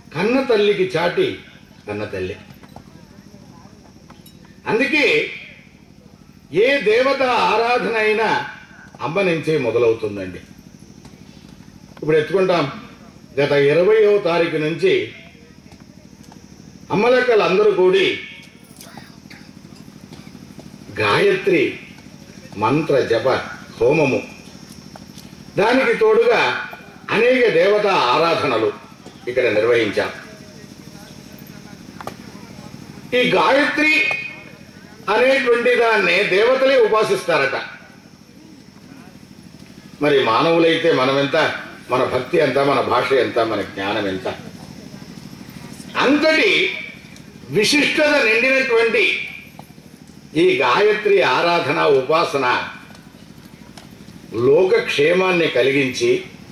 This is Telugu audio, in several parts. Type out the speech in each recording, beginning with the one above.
కన్న తల్లికి చాటి కన్న తల్లి అందుకే ఏ దేవత ఆరాధన అయినా అమ్మ నుంచే మొదలవుతుందండి ఇప్పుడు ఎత్తుకుంటాం గత ఇరవయో తారీఖు నుంచి అమ్మలక్కలు అందరూ కూడి గాయత్రి మంత్ర జప హోమము దానికి తోడుగా అనేక దేవతా ఆరాధనలు ఇక్కడ నిర్వహించాం ఈ గాయత్రి అనేటువంటి దాన్ని దేవతలే ఉపాసిస్తారట మరి మానవులైతే మనం ఎంత మన భక్తి ఎంత మన భాష ఎంత మన జ్ఞానం ఎంత అంతటి విశిష్టత నిండినటువంటి ఈ గాయత్రి ఆరాధన ఉపాసన లోకక్షేమాన్ని కలిగించి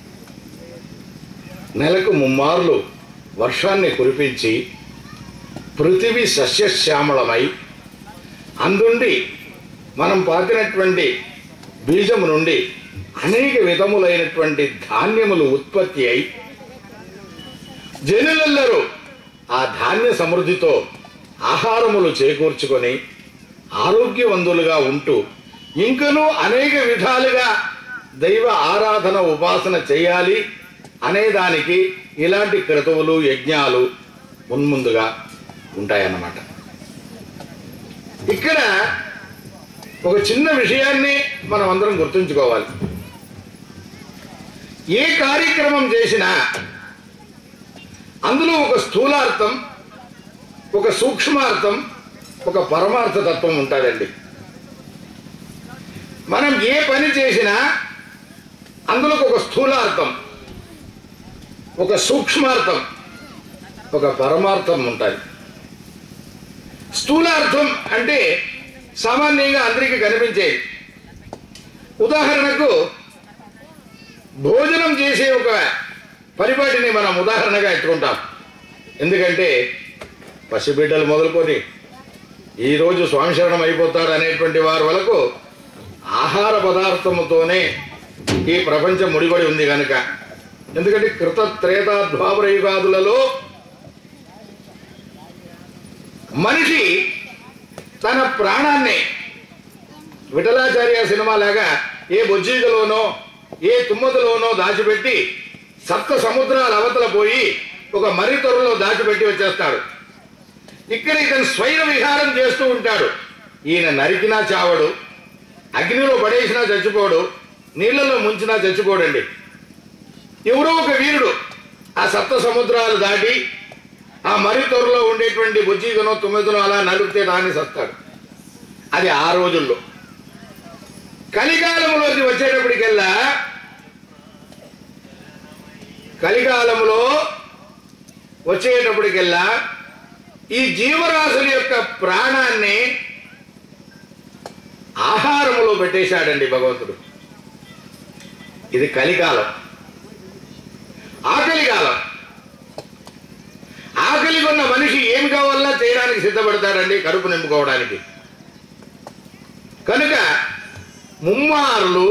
నెలకు ముమ్మార్లు వర్షాన్ని కురిపించి పృథివీ సస్యశ్యామళమై అందుండి మనం పాతినటువంటి బీజము నుండి అనేక విధములైనటువంటి ధాన్యములు ఉత్పత్తి అయి జనులెల్లరూ ఆ ధాన్య సమృద్ధితో ఆహారములు చేకూర్చుకొని ఆరోగ్యవంతులుగా ఉంటూ ఇంకనూ అనేక విధాలుగా దైవ ఆరాధన ఉపాసన చేయాలి అనేదానికి ఇలాంటి క్రతువులు యజ్ఞాలు మున్ముందుగా ఉంటాయన్నమాట ఇక్కడ ఒక చిన్న విషయాన్ని మనం అందరం గుర్తుంచుకోవాలి ఏ కార్యక్రమం చేసినా అందులో ఒక స్థూలార్థం ఒక సూక్ష్మార్థం ఒక పరమార్థ తత్వం ఉంటుందండి మనం ఏ పని చేసినా అందులో ఒక స్థూలార్థం ఒక సూక్ష్మార్థం ఒక పరమార్థం ఉంటుంది స్థూలార్థం అంటే సామాన్యంగా అందరికీ కనిపించేది ఉదాహరణకు భోజనం చేసే ఒక పరిపాటిని మనం ఉదాహరణగా ఎత్తుకుంటాం ఎందుకంటే పసిబిడ్డలు మొదలుకొని ఈరోజు స్వామి శరణం అయిపోతాడు అనేటువంటి వారి వరకు ఆహార పదార్థముతోనే ఈ ప్రపంచం ముడిపడి ఉంది కనుక ఎందుకంటే కృత త్రేత ద్వాపర యుగాదులలో మనిషి తన ప్రాణాన్ని విఠలాచార్య సినిమా లాగా ఏ బొజ్జీగలోనో ఏ తుమ్మదలోనో దాచిపెట్టి సప్త సముద్రాల అవతల పోయి ఒక మర్రి తొరలో దాచిపెట్టి వచ్చేస్తాడు ఇక్కడ ఇతను స్వైర విహారం చేస్తూ ఉంటాడు ఈయన నరికినా చావడు అగ్నిలో పడేసినా చచ్చిపోడు నీళ్లలో ముంచినా చచ్చిపోడండి ఎవరో ఒక వీరుడు ఆ సప్త సముద్రాలు దాటి ఆ మర్రి తొరలో ఉండేటువంటి బుజ్జిగనో తుమ్మిదనో అలా నలిపితే దాన్ని సస్తాడు అది ఆ రోజుల్లో కలికాలంలోకి వచ్చేటప్పటికెల్లా కలికాలంలో వచ్చేటప్పటికెల్లా ఈ జీవరాశుల యొక్క ప్రాణాన్ని ఆహారములో పెట్టేశాడండి భగవంతుడు ఇది కలికాలం ఆకలి కాలం ఆకలి ఉన్న మనిషి ఏమి కావాలన్నా చేయడానికి సిద్ధపడతాడండి కడుపు నింపుకోవడానికి కనుక ముమ్మారులు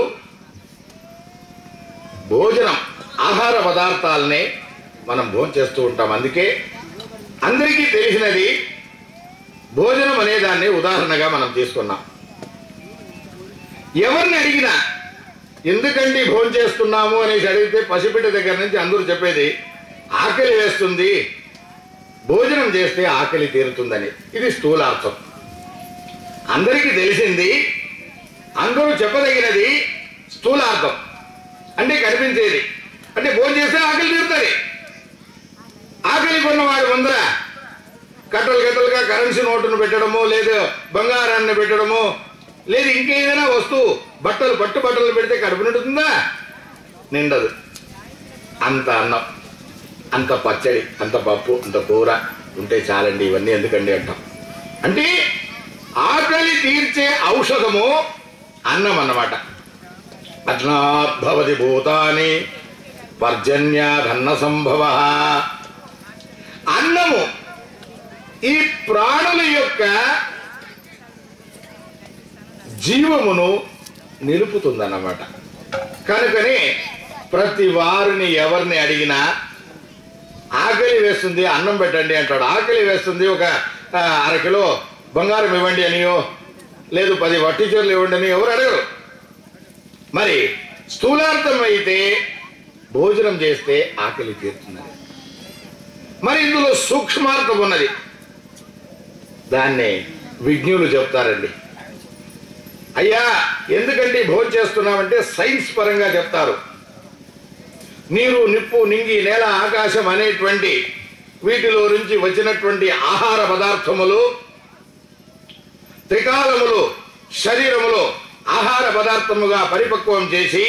భోజనం ఆహార పదార్థాలనే మనం భోజనం చేస్తూ ఉంటాం అందుకే అందరికీ తెలిసినది భోజనం అనే దాన్ని ఉదాహరణగా మనం తీసుకున్నాం ఎవరిని అడిగినా ఎందుకండి భోజనం చేస్తున్నాము అనేసి అడిగితే పసిబిడ్డ దగ్గర నుంచి అందరూ చెప్పేది ఆకలి వేస్తుంది భోజనం చేస్తే ఆకలి తీరుతుందని ఇది స్థూలార్థం అందరికీ తెలిసింది అందరూ చెప్పదగినది స్థూలార్థం అంటే కనిపించేది అంటే భోజనం చేస్తే ఆకలి తీరుతుంది ఆకలి కొన్నవాడు ముందర కట్టలు కట్టలుగా కరెన్సీ నోటును పెట్టడము లేదు బంగారాన్ని పెట్టడము లేదు ఇంకేదైనా వస్తువు బట్టలు పట్టు బట్టలు పెడితే కడుపు నిండుతుందా నిండదు అంత అన్నం అంత పచ్చడి అంత పప్పు అంత కూర ఉంటే చాలండి ఇవన్నీ ఎందుకండి అంటాం అంటే ఆకలి తీర్చే ఔషధము అన్నం అన్నమాట అజ్ఞాద్భవతి భూతాని పర్జన్యాధన్న సంభవ అన్నము ఈ ప్రాణుల యొక్క జీవమును నిలుపుతుందన్నమాట కనుకనే ప్రతి వారిని ఎవరిని అడిగినా ఆకలి వేస్తుంది అన్నం పెట్టండి అంటాడు ఆకలి వేస్తుంది ఒక ఆ, అరకిలో బంగారం ఇవ్వండి అనియో లేదు పది వట్టి చీరలు ఇవ్వండి అని ఎవరు అడగరు మరి స్థూలార్థం అయితే భోజనం చేస్తే ఆకలి తీరుతున్నది మరి ఇందులో సూక్ష్మార్థం ఉన్నది దాన్ని విజ్ఞులు చెప్తారండి అయ్యా ఎందుకంటే భోజనం చేస్తున్నామంటే సైన్స్ పరంగా చెప్తారు నీరు నిప్పు నింగి నేల ఆకాశం అనేటువంటి వీటిలో నుంచి వచ్చినటువంటి ఆహార పదార్థములు త్రికాలములు శరీరములో ఆహార పదార్థముగా పరిపక్వం చేసి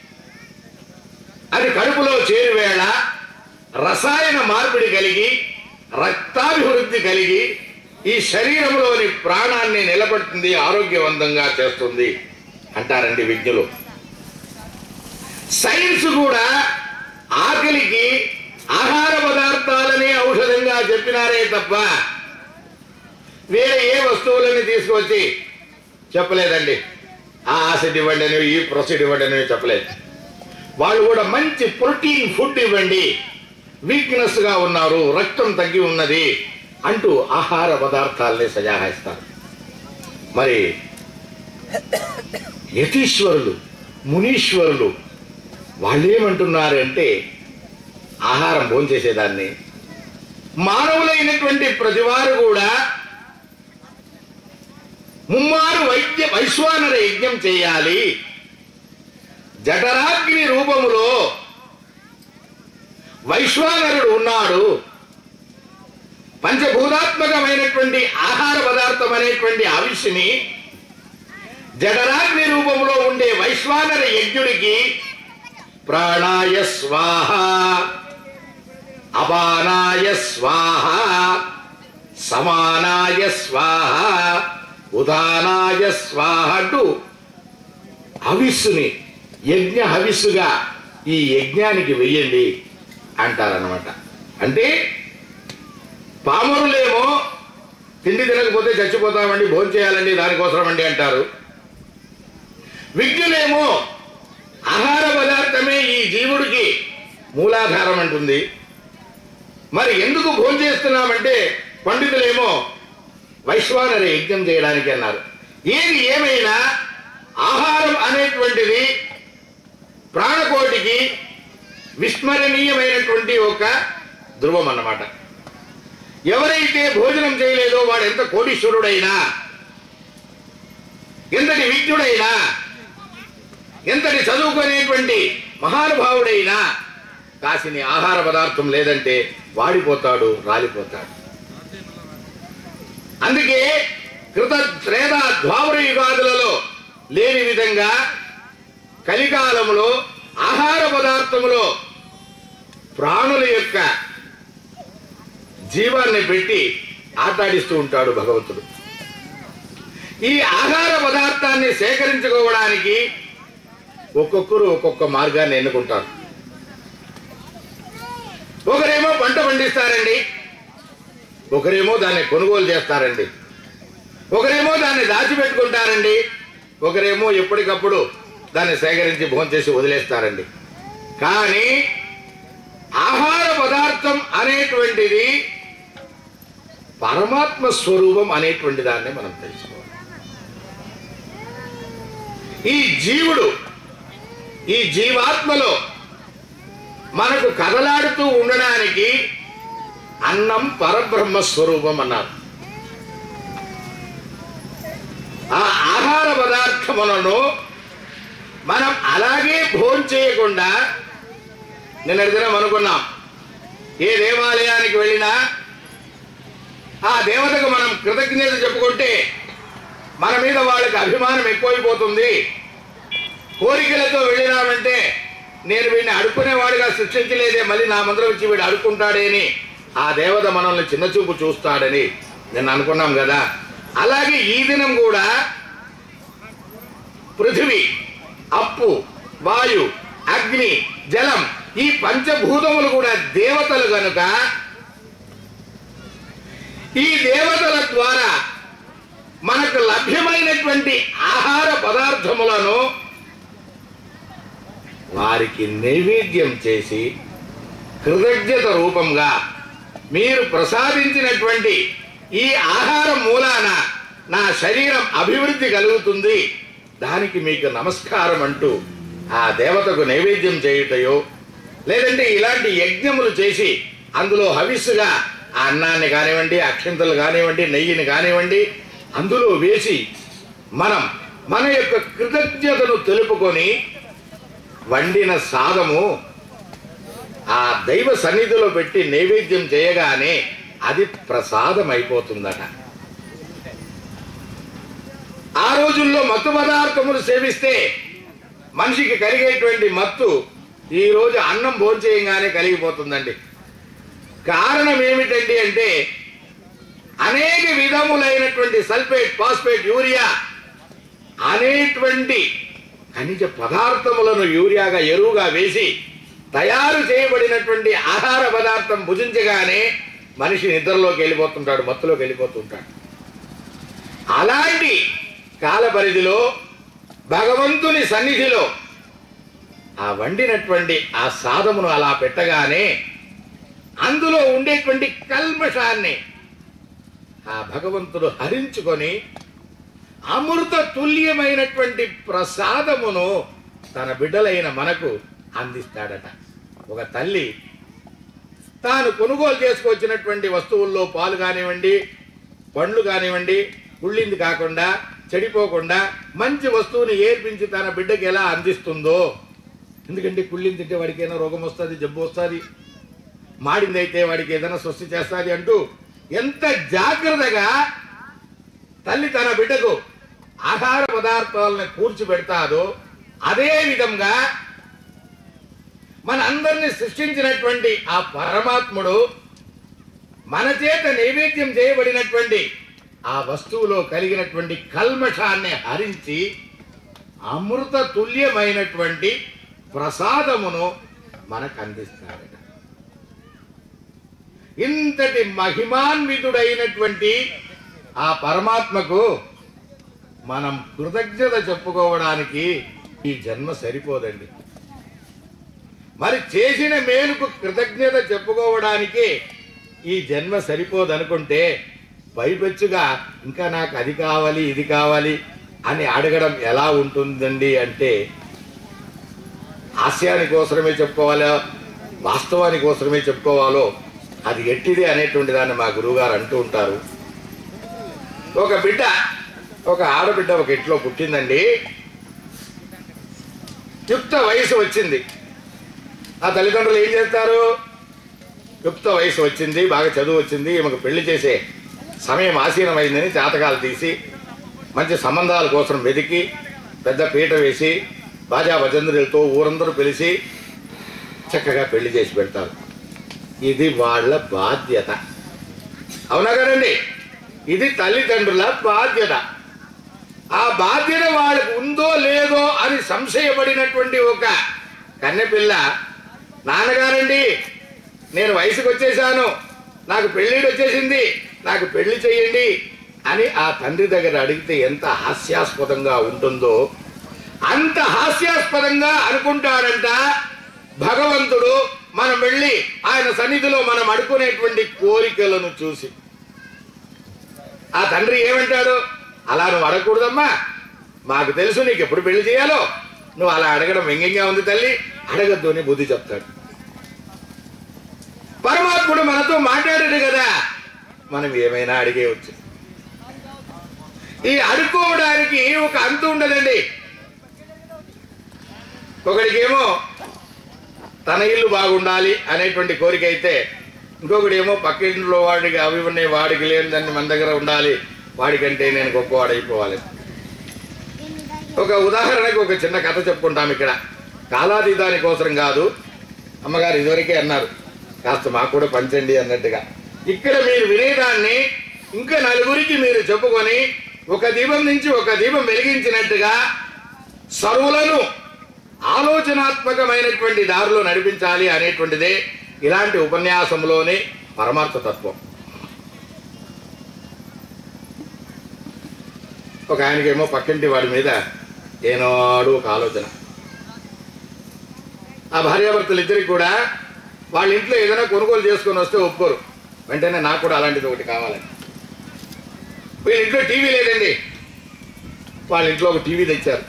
అది కడుపులో చేరువేళ రసాయన మార్పిడి కలిగి రక్తాభివృద్ధి కలిగి ఈ శరీరంలోని ప్రాణాన్ని నిలబడుతుంది ఆరోగ్యవంతంగా చేస్తుంది అంటారండి విజ్ఞులు సైన్స్ కూడా ఆకలికి ఆహార పదార్థాలనే ఔషధంగా చెప్పినారే తప్ప వేరే ఏ వస్తువులని తీసుకొచ్చి చెప్పలేదండి ఆ ఆసిడ్ ఇవ్వండి అని ఈ ప్రొసీడ్ ఇవ్వండి అని చెప్పలేదు వాళ్ళు కూడా మంచి ప్రోటీన్ ఫుడ్ ఇవ్వండి వీక్నెస్ గా ఉన్నారు రక్తం తగ్గి ఉన్నది అంటూ ఆహార పదార్థాలని సజాయిస్తారు మరి యతీశ్వరులు మునీశ్వరులు వాళ్ళేమంటున్నారంటే ఆహారం భోంచేసేదాన్ని మానవులైనటువంటి ప్రతివారు కూడా ముమ్మారు వైద్య వైశ్వానర యజ్ఞం చేయాలి జఠరాగ్ని రూపములో వైశ్వానరుడు ఉన్నాడు పంచభూతాత్మకమైనటువంటి ఆహార పదార్థం అనేటువంటి ఆవిష్ని జఠరాగ్ని రూపంలో ఉండే వైశ్వానర యజ్ఞుడికి ప్రాణాయ స్వాహ అపానాయ స్వాహ సమానాయ స్వాహ ఉదానాయ స్వాహ అంటూ హవిస్సుని యజ్ఞ హవిస్సుగా ఈ యజ్ఞానికి వెయ్యండి అంటారనమాట అంటే పామరులేమో తిండి తినకపోతే చచ్చిపోతామండి భోజనం చేయాలండి దానికోసం అండి అంటారు విజ్ఞులేమో ఆహార పదార్థమే ఈ జీవుడికి మూలాధారం అంటుంది మరి ఎందుకు భోజనం చేస్తున్నామంటే పండితులేమో వైశ్వానర యజ్ఞం చేయడానికి అన్నారు ఏది ఏమైనా ఆహారం అనేటువంటిది ప్రాణకోటికి విస్మరణీయమైనటువంటి ఒక ధ్రువం అన్నమాట ఎవరైతే భోజనం చేయలేదో వాడు ఎంత కోటీశ్వరుడైనా ఎంతటి విజ్ఞుడైనా ఎంతటి చదువుకునేటువంటి మహానుభావుడైనా కాసిని ఆహార పదార్థం లేదంటే వాడిపోతాడు రాలిపోతాడు అందుకే కృత త్రేత ద్వాపర యుగాదులలో లేని విధంగా కలికాలంలో ఆహార పదార్థములో ప్రాణుల యొక్క జీవాన్ని పెట్టి ఆటాడిస్తూ ఉంటాడు భగవంతుడు ఈ ఆహార పదార్థాన్ని సేకరించుకోవడానికి ఒక్కొక్కరు ఒక్కొక్క మార్గాన్ని ఎన్నుకుంటారు ఒకరేమో పంట పండిస్తారండి ఒకరేమో దాన్ని కొనుగోలు చేస్తారండి ఒకరేమో దాన్ని దాచిపెట్టుకుంటారండి ఒకరేమో ఎప్పటికప్పుడు దాన్ని సేకరించి భోంచేసి వదిలేస్తారండి కానీ ఆహార పదార్థం అనేటువంటిది పరమాత్మ స్వరూపం అనేటువంటి దాన్ని మనం తెలుసుకోవాలి ఈ జీవుడు ఈ జీవాత్మలో మనకు కదలాడుతూ ఉండడానికి అన్నం పరబ్రహ్మ స్వరూపం అన్నారు ఆ ఆహార పదార్థములను మనం అలాగే భోంచేయకుండా నిన్నటి దినం అనుకున్నాం ఏ దేవాలయానికి వెళ్ళినా ఆ దేవతకు మనం కృతజ్ఞత చెప్పుకుంటే మన మీద వాళ్ళకి అభిమానం ఎక్కువైపోతుంది కోరికలతో వెళ్ళినామంటే నేను వీడిని అడుక్కునేవాడిగా సృష్టించలేదే మళ్ళీ నా ముందర వచ్చి వీడు అడుక్కుంటాడే అని ఆ దేవత మనల్ని చిన్న చూపు చూస్తాడని నేను అనుకున్నాం కదా అలాగే ఈ దినం కూడా పృథివీ అప్పు వాయు అగ్ని జలం ఈ పంచభూతములు కూడా దేవతలు గనుక ఈ దేవతల ద్వారా మనకు లభ్యమైనటువంటి ఆహార పదార్థములను వారికి నైవేద్యం చేసి కృతజ్ఞత రూపంగా మీరు ప్రసాదించినటువంటి ఈ ఆహారం మూలాన నా శరీరం అభివృద్ధి కలుగుతుంది దానికి మీకు నమస్కారం అంటూ ఆ దేవతకు నైవేద్యం చేయుటయో లేదంటే ఇలాంటి యజ్ఞములు చేసి అందులో హవిస్సుగా ఆ అన్నాన్ని కానివ్వండి అక్షింతలు కానివ్వండి నెయ్యిని కానివ్వండి అందులో వేసి మనం మన యొక్క కృతజ్ఞతను తెలుపుకొని వండిన సాదము ఆ దైవ సన్నిధిలో పెట్టి నైవేద్యం చేయగానే అది ప్రసాదం అయిపోతుందట ఆ రోజుల్లో మత్తు పదార్థములు సేవిస్తే మనిషికి కలిగేటువంటి మత్తు ఈ రోజు అన్నం భోంచేయంగానే కలిగిపోతుందండి కారణం ఏమిటండి అంటే అనేక విధములైనటువంటి సల్ఫేట్ ఫాస్ఫేట్ యూరియా అనేటువంటి ఖనిజ పదార్థములను యూరియాగా ఎరువుగా వేసి తయారు చేయబడినటువంటి ఆహార పదార్థం భుజించగానే మనిషి నిద్రలోకి వెళ్ళిపోతుంటాడు మత్తులోకి వెళ్ళిపోతుంటాడు అలాంటి కాల పరిధిలో భగవంతుని సన్నిధిలో ఆ వండినటువంటి ఆ సాదమును అలా పెట్టగానే అందులో ఉండేటువంటి కల్మషాన్ని ఆ భగవంతుడు హరించుకొని అమృత తుల్యమైనటువంటి ప్రసాదమును తన బిడ్డలైన మనకు అందిస్తాడట ఒక తల్లి తాను కొనుగోలు చేసుకొచ్చినటువంటి వస్తువుల్లో పాలు కానివ్వండి పండ్లు కానివ్వండి కుళ్ళింది కాకుండా చెడిపోకుండా మంచి వస్తువుని ఏర్పించి తన బిడ్డకి ఎలా అందిస్తుందో ఎందుకంటే కుళ్ళింది తింటే వాడికి ఏదైనా రోగం వస్తుంది జబ్బు వస్తుంది మాడిందైతే వాడికి ఏదైనా స్వస్తి చేస్తుంది అంటూ ఎంత జాగ్రత్తగా తల్లి తన బిడ్డకు ఆహార పదార్థాలను కూర్చి పెడతాదో అదే విధంగా మన అందరిని సృష్టించినటువంటి ఆ పరమాత్ముడు మన చేత నైవేద్యం చేయబడినటువంటి ఆ వస్తువులో కలిగినటువంటి కల్మషాన్ని హరించి అమృత తుల్యమైనటువంటి ప్రసాదమును మనకు అందిస్తాడట ఇంతటి మహిమాన్వితుడైనటువంటి ఆ పరమాత్మకు మనం కృతజ్ఞత చెప్పుకోవడానికి ఈ జన్మ సరిపోదండి మరి చేసిన మేలుకు కృతజ్ఞత చెప్పుకోవడానికి ఈ జన్మ సరిపోదనుకుంటే పైపెచ్చుగా ఇంకా నాకు అది కావాలి ఇది కావాలి అని అడగడం ఎలా ఉంటుందండి అంటే హాస్యాని కోసమే చెప్పుకోవాలో వాస్తవాని కోసమే చెప్పుకోవాలో అది ఎట్టిది అనేటువంటి దాన్ని మా గురువుగారు అంటూ ఉంటారు ఒక బిడ్డ ఒక ఆడబిడ్డ ఒక ఇంట్లో పుట్టిందండి యుక్త వయసు వచ్చింది ఆ తల్లిదండ్రులు ఏం చేస్తారు యుక్త వయసు వచ్చింది బాగా చదువు వచ్చింది ఈమెకు పెళ్లి చేసే సమయం ఆసీనమైందని జాతకాలు తీసి మంచి సంబంధాల కోసం వెతికి పెద్ద పీట వేసి బాజా భజంద్రులతో ఊరందరూ పిలిచి చక్కగా పెళ్లి చేసి పెడతారు ఇది వాళ్ళ బాధ్యత అవునా కదండి ఇది తల్లిదండ్రుల బాధ్యత ఆ బాధ్యత వాళ్ళకు ఉందో లేదో అని సంశయపడినటువంటి ఒక కన్నెపిల్ల నాన్నగారండి నేను వయసుకు వచ్చేసాను నాకు పెళ్ళిడు వచ్చేసింది నాకు పెళ్లి చేయండి అని ఆ తండ్రి దగ్గర అడిగితే ఎంత హాస్యాస్పదంగా ఉంటుందో అంత హాస్యాస్పదంగా అనుకుంటాడంట భగవంతుడు మనం వెళ్ళి ఆయన సన్నిధిలో మనం అడుకునేటువంటి కోరికలను చూసి ఆ తండ్రి ఏమంటాడు అలా నువ్వు అడగకూడదమ్మా మాకు తెలుసు నీకు ఎప్పుడు పెళ్లి చేయాలో నువ్వు అలా అడగడం వ్యంగ్యంగా ఉంది తల్లి అడగద్దు అని బుద్ధి చెప్తాడు పరమాత్ముడు మనతో మాట్లాడాడు కదా మనం ఏమైనా అడిగేయచ్చు ఈ అడుక్కోవడానికి ఒక అంతు ఉండదండి ఒకడికేమో తన ఇల్లు బాగుండాలి అనేటువంటి కోరిక అయితే ఇంకొకటి ఏమో పక్క ఇంట్లో వాడికి అవి ఉన్నాయి వాడికి లేనిదాన్ని మన దగ్గర ఉండాలి వాడికంటే నేను గొప్పవాడైపోవాలి ఒక ఉదాహరణకు ఒక చిన్న కథ చెప్పుకుంటాం ఇక్కడ కాలాతీతాని కోసం కాదు అమ్మగారు ఇదివరకే అన్నారు కాస్త మాకు కూడా పంచండి అన్నట్టుగా ఇక్కడ మీరు వినేదాన్ని ఇంకా నలుగురికి మీరు చెప్పుకొని ఒక దీపం నుంచి ఒక దీపం వెలిగించినట్టుగా సర్వులను ఆలోచనాత్మకమైనటువంటి దారిలో నడిపించాలి అనేటువంటిదే ఇలాంటి ఉపన్యాసంలోని పరమార్థ తత్వం ఒక ఆయనకేమో పక్కింటి వాడి మీద ఏనాడు ఒక ఆలోచన ఆ భార్యాభర్తలు ఇద్దరికి కూడా వాళ్ళ ఇంట్లో ఏదైనా కొనుగోలు చేసుకొని వస్తే ఒప్పుకోరు వెంటనే నాకు కూడా అలాంటిది ఒకటి కావాలని వీళ్ళ ఇంట్లో టీవీ లేదండి వాళ్ళ ఇంట్లో ఒక టీవీ తెచ్చారు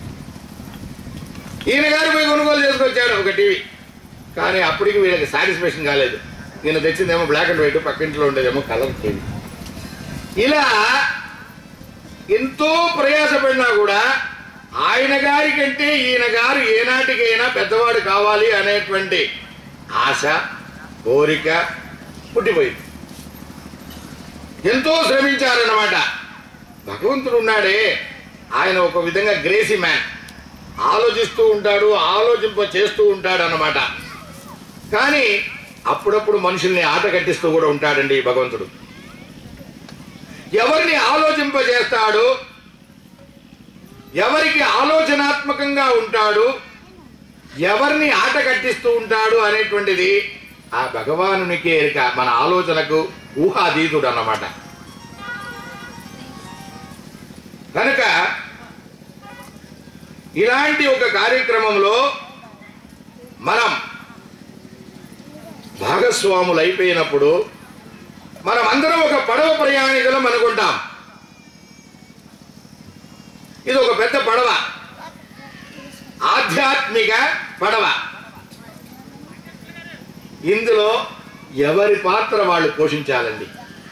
ఈయన గారు పోయి కొనుగోలు చేసుకొచ్చాడు ఒక టీవీ కానీ అప్పటికి వీళ్ళకి సాటిస్ఫాక్షన్ కాలేదు ఈయన తెచ్చిందేమో బ్లాక్ అండ్ వైట్ పక్కింట్లో ఉండేదేమో కలర్ టీవీ ఇలా ఎంతో ప్రయాసపడినా కూడా ఆయన గారి కంటే ఈయన గారు ఏనాటికైనా పెద్దవాడు కావాలి అనేటువంటి ఆశ కోరిక పుట్టిపోయింది ఎంతో శ్రమించారన్నమాట భగవంతుడు ఉన్నాడే ఆయన ఒక విధంగా గ్రేసీ మ్యాన్ ఆలోచిస్తూ ఉంటాడు ఆలోచింప చేస్తూ ఉంటాడు అన్నమాట కానీ అప్పుడప్పుడు మనుషుల్ని ఆట కట్టిస్తూ కూడా ఉంటాడండి ఈ భగవంతుడు ఎవరిని ఆలోచింపజేస్తాడు ఎవరికి ఆలోచనాత్మకంగా ఉంటాడు ఎవరిని ఆట కట్టిస్తూ ఉంటాడు అనేటువంటిది ఆ భగవానునికి ఎరిక మన ఆలోచనకు ఊహాతీతుడు అన్నమాట కనుక ఇలాంటి ఒక కార్యక్రమంలో మనం భాగస్వాములు అయిపోయినప్పుడు మనం అందరం ఒక పడవ ప్రయాణికులం అనుకుంటాం ఇది ఒక పెద్ద పడవ ఆధ్యాత్మిక పడవ ఇందులో ఎవరి పాత్ర వాళ్ళు పోషించాలండి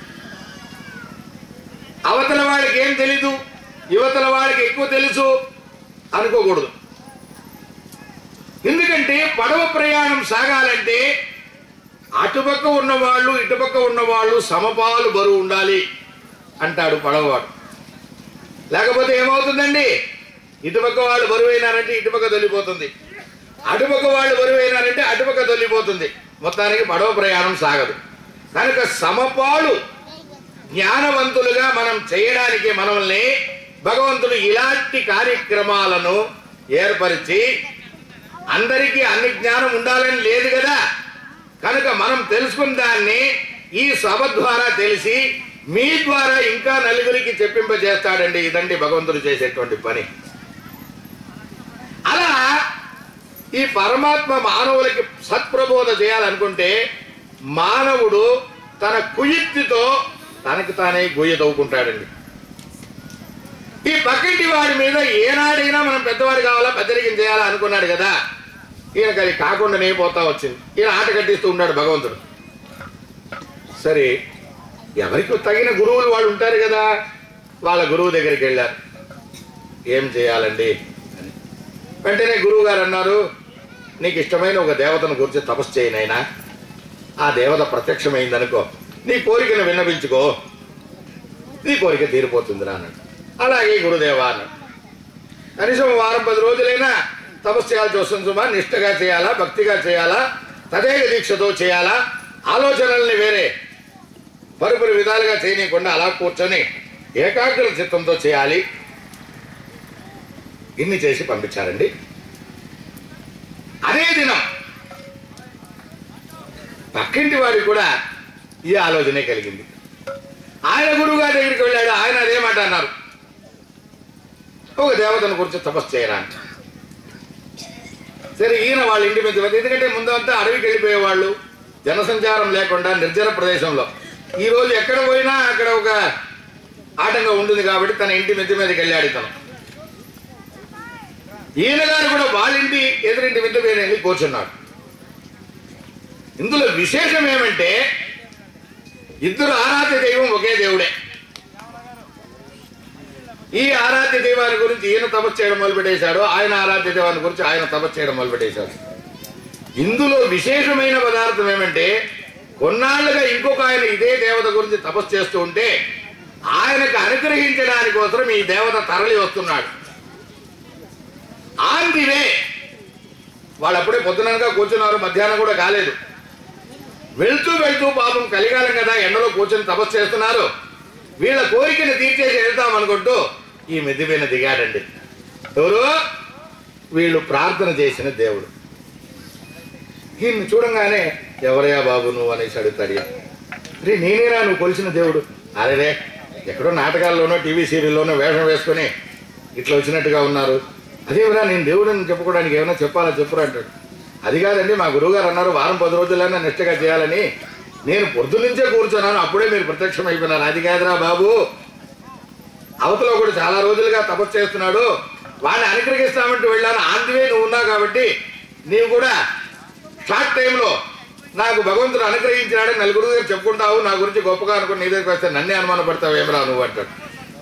అవతల వాళ్ళకి ఏం తెలీదు యువతల వాళ్ళకి ఎక్కువ తెలుసు అనుకోకూడదు ఎందుకంటే పడవ ప్రయాణం సాగాలంటే అటుపక్క ఉన్నవాళ్ళు ఇటుపక్క ఉన్నవాళ్ళు సమపాలు బరువు ఉండాలి అంటాడు పడవవాడు లేకపోతే ఏమవుతుందండి ఇటుపక్క వాళ్ళు బరువైనారంటే ఇటుపక్క తొలిపోతుంది అటుపక్క వాళ్ళు బరువైనారంటే అటుపక్క తొలిపోతుంది మొత్తానికి పడవ ప్రయాణం సాగదు కనుక సమపాలు జ్ఞానవంతులుగా మనం చేయడానికి మనల్ని భగవంతుడు ఇలాంటి కార్యక్రమాలను ఏర్పరిచి అందరికీ అన్ని జ్ఞానం ఉండాలని లేదు కదా కనుక మనం తెలుసుకున్న దాన్ని ఈ సభ ద్వారా తెలిసి మీ ద్వారా ఇంకా నలుగురికి చెప్పింపజేస్తాడండి ఇదండి భగవంతుడు చేసేటువంటి పని అలా ఈ పరమాత్మ మానవులకి సత్ప్రబోధ చేయాలనుకుంటే మానవుడు తన కుయుక్తితో తనకు తానే గొయ్య తవ్వుకుంటాడండి ఈ పక్కింటి వాడి మీద ఏనాడైనా మనం పెద్దవాడు కావాలా పెద్దరికం చేయాలా అనుకున్నాడు కదా ఈయనకి అది కాకుండానే పోతా వచ్చింది ఈయన ఆట కట్టిస్తూ ఉన్నాడు భగవంతుడు సరే ఎవరికి తగిన గురువులు వాళ్ళు ఉంటారు కదా వాళ్ళ గురువు దగ్గరికి వెళ్ళారు ఏం చేయాలండి అని వెంటనే గురువు గారు అన్నారు నీకు ఇష్టమైన ఒక దేవతను గురించి తపస్సు చేయనైనా ఆ దేవత ప్రత్యక్షమైందనుకో నీ కోరికను విన్నపించుకో నీ కోరిక తీరిపోతుందిరా అన్నాడు అలాగే గురుదేవా అన్నాడు కనీసం వారం పది రోజులైనా తపస్సు చేయాల్సి వస్తుంది సుమా నిష్ఠగా చేయాలా భక్తిగా చేయాలా తదేక దీక్షతో చేయాలా ఆలోచనల్ని వేరే పరుపురు విధాలుగా చేయనీయకుండా అలా కూర్చొని ఏకాగ్ర చిత్తంతో చేయాలి ఇన్ని చేసి పంపించారండి అదే దినం పక్కింటి వాడికి కూడా ఈ ఆలోచనే కలిగింది ఆయన గురువు గారి దగ్గరికి వెళ్ళాడు ఆయన అదేమాట అన్నారు ఒక దేవతను గురించి తపస్సు చేయరా అంట సరే ఈయన వాళ్ళ ఇంటి మీద వెళ్ళి- ఎందుకంటే ముందంతా అడవికి వెళ్ళిపోయేవాళ్ళు జనసంచారం లేకుండా నిర్జన ప్రదేశంలో ఈ రోజు ఎక్కడ పోయినా అక్కడ ఒక ఆటంకం ఉంటుంది కాబట్టి తన ఇంటి మిద్ది మీదకి వెళ్ళాడు ఇతను ఈయన గారు కూడా వాళ్ళ ఇంటి ఎదురింటి మిద్ది మీద వెళ్ళి కూర్చున్నాడు ఇందులో విశేషం ఏమంటే ఇద్దరు ఆరాధ్య దైవం ఒకే దేవుడే ఈ ఆరాధ్య దైవాన్ని గురించి ఈయన తపస్సు చేయడం మొదలుపెట్టేశాడు ఆయన ఆరాధ్య దైవాన్ని గురించి ఆయన తపస్సు చేయడం మొదలుపెట్టేశాడు ఇందులో విశేషమైన పదార్థం ఏమంటే కొన్నాళ్ళుగా ఇంకొక ఆయన ఇదే దేవత గురించి తపస్సు చేస్తూ ఉంటే ఆయనకు అనుగ్రహించడానికి కోసం ఈ దేవత తరలి వస్తున్నాడు ఆన్ ది వే వాళ్ళు అప్పుడే పొద్దుననగా కూర్చున్నారు మధ్యాహ్నం కూడా కాలేదు వెళ్తూ వెళ్తూ పాపం కలిగాలం కదా ఎండలో కూర్చొని తపస్సు చేస్తున్నారు వీళ్ళ కోరికను తీర్చేసి వెళ్తాం అనుకుంటూ ఈ మెది మీద దిగాడండి ఎవరు వీళ్ళు ప్రార్థన చేసిన దేవుడు ఈయన్ని చూడంగానే ఎవరయ్యా బాబు నువ్వు అనేసి అడుగుతాడు ఈయన. రే నేనేనా నువ్వు కొలిసిన దేవుడు అరేరే ఎక్కడో నాటకాల్లోనో టీవీ సీరియల్లోనో వేషం వేసుకొని ఇట్లా వచ్చినట్టుగా ఉన్నారు అదేమిరా నేను దేవుడని చెప్పుకోవడానికి ఏమైనా చెప్పాలా చెప్పురా అంటాడు అది కాదండి మా గురువుగారు అన్నారు వారం పది రోజులైనా నిష్టగా చేయాలని నేను పొద్దు నుంచే కూర్చున్నాను అప్పుడే మీరు ప్రత్యక్షం అయిపోయినారు అది కాదురా బాబు అవతల కూడా చాలా రోజులుగా తపస్సు చేస్తున్నాడు వాడిని అనుగ్రహిస్తామంటూ వెళ్ళాను ఆందివే నువ్వు ఉన్నావు కాబట్టి నీవు కూడా షార్ట్ టైంలో నాకు భగవంతుడు అనుగ్రహించినాడని నలుగురు దగ్గర చెప్పుకుంటావు నా గురించి గొప్పగా అనుకుని నీ దగ్గరికి వస్తే నన్నే అనుమాన పడతావు ఏమరా నువ్వు అంటాడు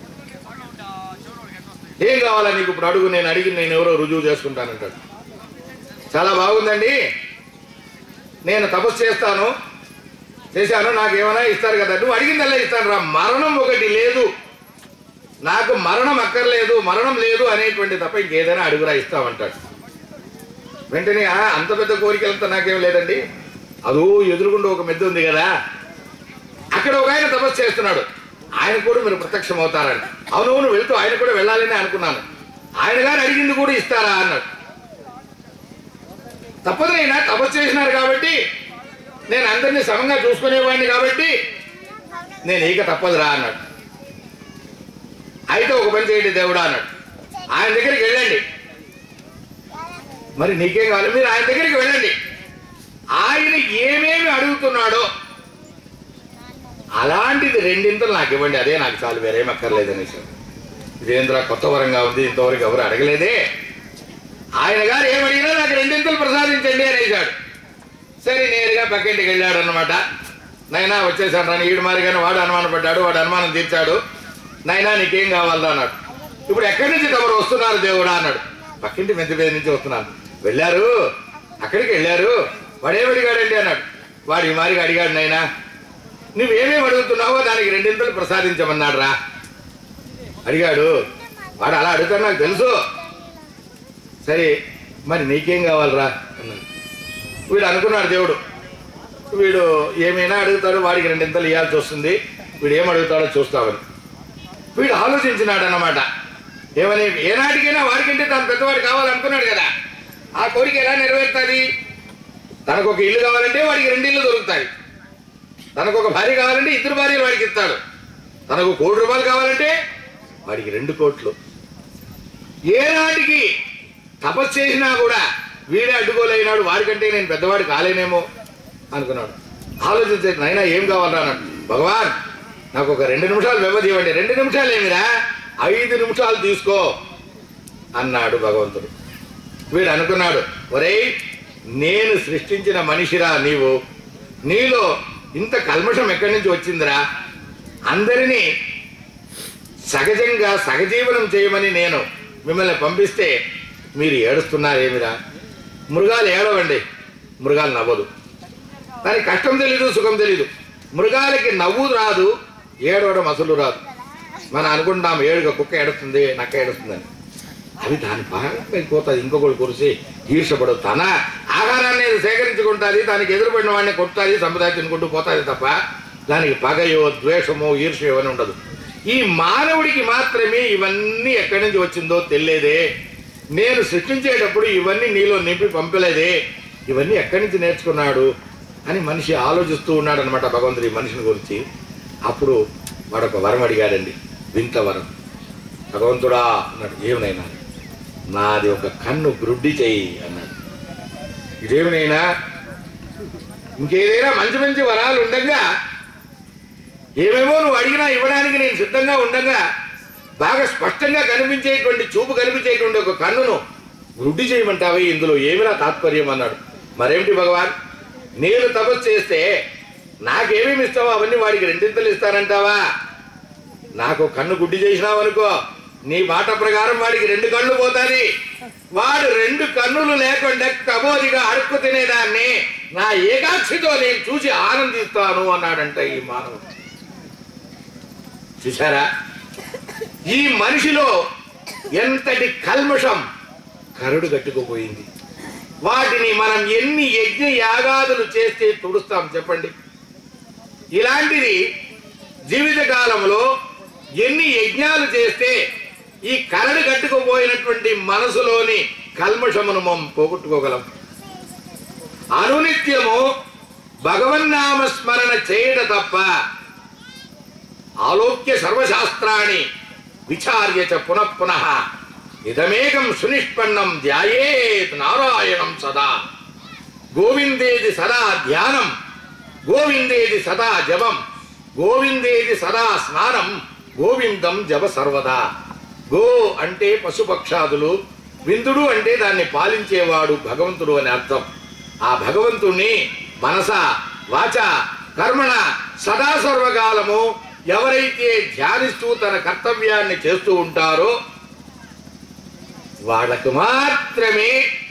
ఏం కావాలా నీకు ఇప్పుడు అడుగు నేను అడిగి నేను ఎవరో రుజువు చేసుకుంటానంటాడు చాలా బాగుందండి నేను తపస్సు చేస్తాను చేశాను నాకు ఏమైనా ఇస్తారు కదా నువ్వు అడిగిందల్లా ఇస్తాను రా మరణం ఒకటి లేదు నాకు మరణం అక్కర్లేదు మరణం లేదు అనేటువంటి తప్ప ఇంకేదైనా అడుగురా ఇస్తామంటాడు వెంటనే "ఆ, అంత పెద్ద కోరికలంతా నాకేం లేదండి అదో ఎదురుగుండా ఒక మెద్ద ఉంది కదా అక్కడ ఒక ఆయన తపస్సు చేస్తున్నాడు ఆయన కూడా మీరు ప్రత్యక్షం అవుతారని అవునవును వెళ్తూ ఆయన కూడా వెళ్ళాలని అనుకున్నాను ఆయన గారు అడిగింది కూడా ఇస్తారా అన్నాడు తప్పదైనా తపస్సు చేసినారు కాబట్టి నేను అందరినీ సమంగా చూసుకునేవాడిని కాబట్టి నేను ఇక తప్పదురా అన్నాడు అయితే ఒక పని చేయండి దేవుడా అన్నాడు ఆయన దగ్గరికి వెళ్ళండి మరి నీకేం కావాలి మీరు ఆయన దగ్గరికి వెళ్ళండి ఆయన ఏమేమి అడుగుతున్నాడో అలాంటిది రెండింతలు నాకు ఇవ్వండి అదే నాకు చాలు వేరేం అక్కర్లేదు అనేసి ఇదేంద్ర కొత్త వరంగా ఉంది ఇంతవరకు ఎవరు అడగలేదే ఆయన గారు ఏమడిగినా నాకు రెండింతలు ప్రసాదించండి అనేసాడు సరే నేరుగా పక్కింటికి వెళ్ళాడు అనమాట నైనా వచ్చేసాను రాని ఈడు మారిగానే వాడు అనుమానం పడ్డాడు వాడు అనుమానం తీర్చాడు నైనా నీకేం కావాలా అన్నాడు ఇప్పుడు ఎక్కడి నుంచి తమరు వస్తున్నారు దేవుడా అన్నాడు పక్కింటి మెంతి మీద నుంచి వస్తున్నాను వెళ్ళారు అక్కడికి వెళ్ళారు వాడేం అడిగాడండి అన్నాడు వాడు ఈ మారిగా అడిగాడు నైనా నువ్వేమేమి అడుగుతున్నావో దానికి రెండింతలు ప్రసాదించమన్నాడు రా అడిగాడు వాడు అలా అడుగుతాడు నాకు తెలుసు సరే మరి నీకేం కావాలరా అన్నాడు వీడు అనుకున్నాడు దేవుడు వీడు ఏమైనా అడుగుతాడు వాడికి రెండింతలు ఇవ్వాల్సి వస్తుంది వీడు ఏం అడుగుతాడో చూస్తామని వీడు ఆలోచించినాడు అన్నమాట ఏమని ఏనాటికైనా వాడికంటే తను పెద్దవాడు కావాలనుకున్నాడు కదా ఆ కోరిక ఎలా నెరవేరుతుంది తనకు ఒక ఇల్లు కావాలంటే వాడికి రెండు ఇల్లు దొరుకుతాయి తనకు ఒక భార్య కావాలంటే ఇద్దరు భార్యలు వాడికి ఇస్తాడు తనకు కోటి రూపాయలు కావాలంటే వాడికి రెండు కోట్లు ఏనాటికి తపస్సు చేసినా కూడా వీడే అడ్డుకోలేనాడు వాడికంటే నేను పెద్దవాడు కాలేనేమో అనుకున్నాడు ఆలోచించే నైనా ఏం కావాలరా అన్నాడు భగవాన్ నాకు ఒక రెండు నిమిషాలు వ్యవధి ఇవ్వండి రెండు నిమిషాలు ఏమిరా ఐదు నిమిషాలు తీసుకో అన్నాడు భగవంతుడు వీడు అనుకున్నాడు ఒరేయ్ నేను సృష్టించిన మనిషిరా నీవు నీలో ఇంత కల్మషం ఎక్కడి నుంచి వచ్చిందిరా అందరినీ సహజంగా సహజీవనం చేయమని నేను మిమ్మల్ని పంపిస్తే మీరు ఏడుస్తున్నారేమిరా మృగాలు ఏడవండి మృగాలు నవ్వదు దానికి కష్టం తెలీదు సుఖం తెలీదు మృగాలకి నవ్వు రాదు ఏడవడం అసలు రాదు మనం అనుకుంటాం ఏడుగా కుక్క ఏడుస్తుంది నక్క ఏడుస్తుందని అది దాని బాగా పోతుంది ఇంకొకటి కురిసి ఈర్షపడు తన ఆహారాన్ని అది సేకరించుకుంటుంది దానికి ఎదురుపడిన వాడిని కొట్టుతుంది సంపద తినుకుంటూ పోతుంది తప్ప దానికి పగయో ద్వేషమో ఈర్ష్యో అని ఉండదు ఈ మానవుడికి మాత్రమే ఇవన్నీ ఎక్కడి నుంచి వచ్చిందో తెలియదే నేను సృష్టించేటప్పుడు ఇవన్నీ నీలో నింపి పంపలేదే ఇవన్నీ ఎక్కడి నుంచి నేర్చుకున్నాడు అని మనిషి ఆలోచిస్తూ ఉన్నాడు అనమాట భగవంతుడు ఈ మనిషిని గురించి అప్పుడు వాడొక వరం అడిగాడండి వింత వరం భగవంతుడా అన్నాడు ఏమినైనా నాది ఒక కన్ను గ్రుడ్డి చెయ్యి అన్నాడు ఇదేమినైనా ఇంకేదైనా మంచి మంచి వరాలు ఉండగా ఏమేమో నువ్వు అడిగినా ఇవ్వడానికి నేను సిద్ధంగా ఉండగా బాగా స్పష్టంగా కనిపించేటువంటి చూపు కనిపించేటువంటి ఒక కన్నును వృద్ధి చేయమంటావే ఇందులో ఏమిరా తాత్పర్యం అన్నాడు మరేమిటి భగవాన్ నేను తపస్సు చేస్తే నాకేమేమి ఇస్తావో అవన్నీ వాడికి రెండింతలు ఇస్తానంటావా నాకు కన్ను గుడ్డి చేసినావు అనుకో నీ మాట ప్రకారం వాడికి రెండు కళ్ళు పోతాది వాడు రెండు కన్నులు లేకుండా కబోదిగా అడుక్కు తినేదాన్ని నా ఏకాక్షితో నేను చూసి ఆనందిస్తాను అన్నాడంట ఈ మానవుడు చూసారా ఈ మనిషిలో ఎంతటి కల్మషం కరుడు కట్టుకుపోయింది వాటిని మనం ఎన్ని యజ్ఞ యాగాదులు చేస్తే తుడుస్తాం చెప్పండి ఇలాంటిది జీవిత కాలంలో ఎన్ని యజ్ఞాలు చేస్తే ఈ కరడు కట్టుకుపోయినటువంటి మనసులోని కల్మషమును మనం పోగొట్టుకోగలం అనునిత్యము భగవన్నామ స్మరణ చేయట తప్ప ఆలోక్య సర్వశాస్త్రాన్ని విచార్య చ పునః పునః ఇదమేకం సునిష్పన్నం ధ్యాయేత్ నారాయణం సదా గోవిందేది సదా ధ్యానం గోవిందేది సదా జపం గోవిందేది సదా స్నానం గోవిందం జప సర్వదా గో అంటే పశుపక్షాదులు విందుడు అంటే దాన్ని పాలించేవాడు భగవంతుడు అని అర్థం ఆ భగవంతుణ్ణి మనస వాచ కర్మణ సదా సర్వకాలము ఎవరైతే ధ్యానిస్తూ తన కర్తవ్యాన్ని చేస్తూ ఉంటారో వాళ్ళకు మాత్రమే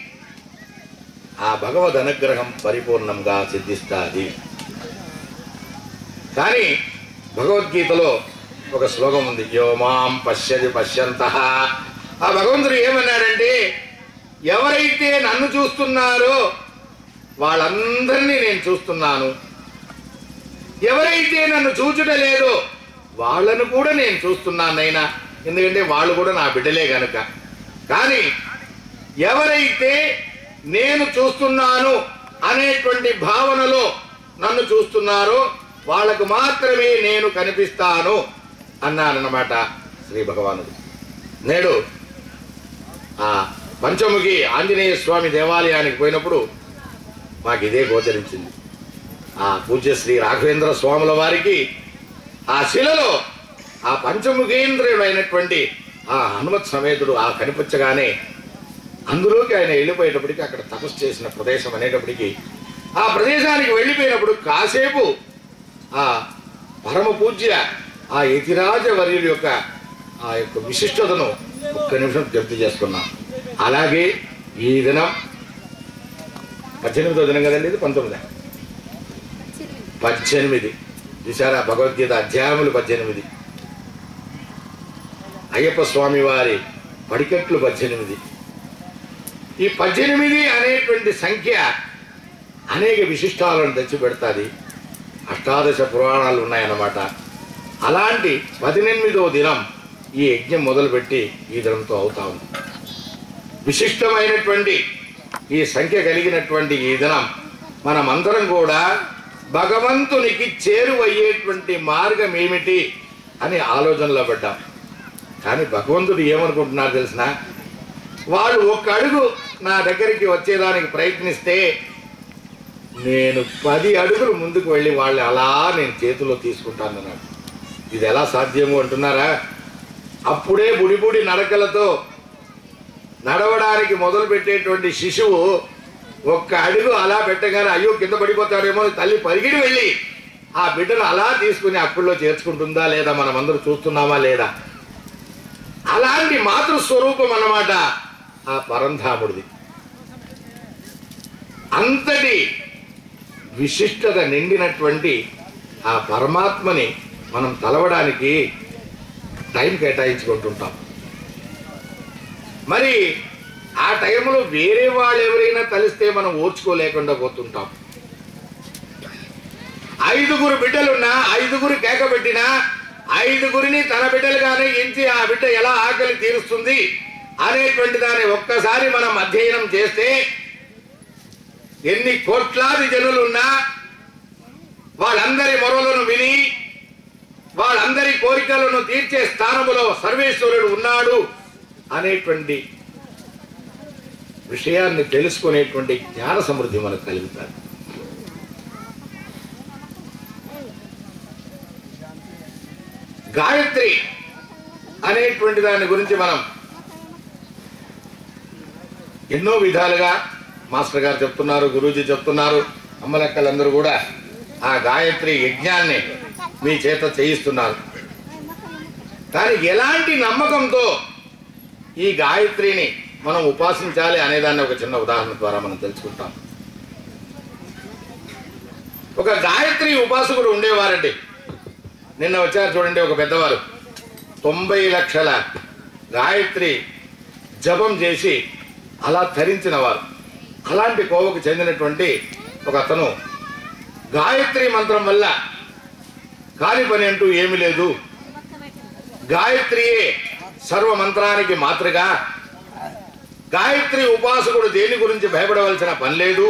ఆ భగవద్ అనుగ్రహం పరిపూర్ణంగా సిద్ధిస్తాది కానీ భగవద్గీతలో ఒక శ్లోకం ఉంది యో మాం పశ్యది పశ్యంత ఆ భగవంతుడు ఏమన్నాడంటే ఎవరైతే నన్ను చూస్తున్నారో వాళ్ళందరినీ నేను చూస్తున్నాను ఎవరైతే నన్ను చూచుట లేదో వాళ్ళను కూడా నేను చూస్తున్నానైనా ఎందుకంటే వాళ్ళు కూడా నా బిడ్డలే గనుక కానీ ఎవరైతే నేను చూస్తున్నాను అనేటువంటి భావనలో నన్ను చూస్తున్నారో వాళ్ళకు మాత్రమే నేను కనిపిస్తాను అన్నానన్నమాట శ్రీ భగవానుడు నేడు ఆ పంచముఖి ఆంజనేయ స్వామి దేవాలయానికి పోయినప్పుడు మాకు ఇదే గోచరించింది ఆ పూజ్య శ్రీ రాఘవేంద్ర స్వాముల వారికి ఆ శిలలో ఆ పంచముఖేంద్రుడైనటువంటి ఆ హనుమత్ సమేతుడు ఆ కనిపించగానే అందులోకి ఆయన వెళ్ళిపోయేటప్పటికి అక్కడ తపస్సు చేసిన ప్రదేశం అనేటప్పటికి ఆ ప్రదేశానికి వెళ్ళిపోయినప్పుడు కాసేపు ఆ పరమ పూజ్య ఆ యతిరాజ వర్యుడి యొక్క ఆ యొక్క విశిష్టతను ఒక్క నిమిషం జప్తు చేసుకున్నాం అలాగే ఈ దినం పద్దెనిమిదో దినం కదండి ఇది పంతొమ్మిది పద్దెనిమిది చూసారా భగవద్గీత అధ్యాయములు పద్దెనిమిది అయ్యప్ప స్వామి వారి పడికట్లు పద్దెనిమిది ఈ పద్దెనిమిది అనేటువంటి సంఖ్య అనేక విశిష్టాలను తెచ్చిపెడతాది అష్టాదశ పురాణాలు ఉన్నాయన్నమాట అలాంటి పద్దెనిమిదవ దినం ఈ యజ్ఞం మొదలుపెట్టి ఈ దినంతో అవుతా ఉంది విశిష్టమైనటువంటి ఈ సంఖ్య కలిగినటువంటి ఈ దినం మనమందరం కూడా భగవంతునికి చేరువయ్యేటువంటి మార్గం ఏమిటి అని ఆలోచనలో పడ్డాం కానీ భగవంతుడు ఏమనుకుంటున్నారు తెలిసిన వాళ్ళు ఒక్క అడుగు నా దగ్గరికి వచ్చేదానికి ప్రయత్నిస్తే నేను పది అడుగులు ముందుకు వెళ్ళి వాళ్ళు అలా నేను చేతిలో తీసుకుంటాను అన్నాడు ఇది ఎలా సాధ్యము అంటున్నారా అప్పుడే బుడిబుడి నడకలతో నడవడానికి మొదలు పెట్టేటువంటి శిశువు ఒక్క అడుగు అలా పెట్టగానే అయ్యో కింద పడిపోతాడేమో అని తల్లి పరిగిడి వెళ్ళి ఆ బిడ్డను అలా తీసుకుని అప్పుల్లో చేర్చుకుంటుందా లేదా మనం అందరూ చూస్తున్నామా లేదా అలాంటి మాతృస్వరూపం అన్నమాట ఆ పరంధాముడిది అంతటి విశిష్టత నిండినటువంటి ఆ పరమాత్మని మనం తలవడానికి టైం కేటాయించుకుంటుంటాం మరి ఆ టైంలో వేరే వాళ్ళు ఎవరైనా కలిస్తే మనం ఓర్చుకోలేకుండా పోతుంటాం ఐదుగురు బిడ్డలున్నా ఐదుగురు కేక పెట్టినా ఐదుగురిని తన బిడ్డలుగానే ఎంచి ఆ బిడ్డ ఎలా ఆకలి తీరుస్తుంది అనేటువంటి దాన్ని ఒక్కసారి మనం అధ్యయనం చేస్తే ఎన్ని కోట్లాది జనులున్నా వాళ్ళందరి మొరలను విని వాళ్ళందరి కోరికలను తీర్చే స్థానములో సర్వేశ్వరుడు ఉన్నాడు అనేటువంటి విషయాన్ని తెలుసుకునేటువంటి జ్ఞాన సమృద్ధి మనకు కలుగుతారు గాయత్రి అనేటువంటి దాని గురించి మనం ఎన్నో విధాలుగా మాస్టర్ గారు చెప్తున్నారు గురూజీ చెప్తున్నారు అమ్మలక్కలందరూ కూడా ఆ గాయత్రి యజ్ఞాన్ని మీ చేత చేయిస్తున్నారు కానీ ఎలాంటి నమ్మకంతో ఈ గాయత్రిని మనం ఉపాసించాలి అనేదాన్ని ఒక చిన్న ఉదాహరణ ద్వారా మనం తెలుసుకుంటాం ఒక గాయత్రి ఉపాసకుడు ఉండేవారండి నిన్న వచ్చారు చూడండి ఒక పెద్దవారు తొంభై లక్షల గాయత్రి జపం చేసి అలా ధరించిన వారు అలాంటి కోవకు చెందినటువంటి ఒక అతను గాయత్రి మంత్రం వల్ల కాని పని అంటూ ఏమీ లేదు గాయత్రియే సర్వ మంత్రానికి మాతృగా గాయత్రి ఉపాసకుడు దేని గురించి భయపడవలసిన పని లేదు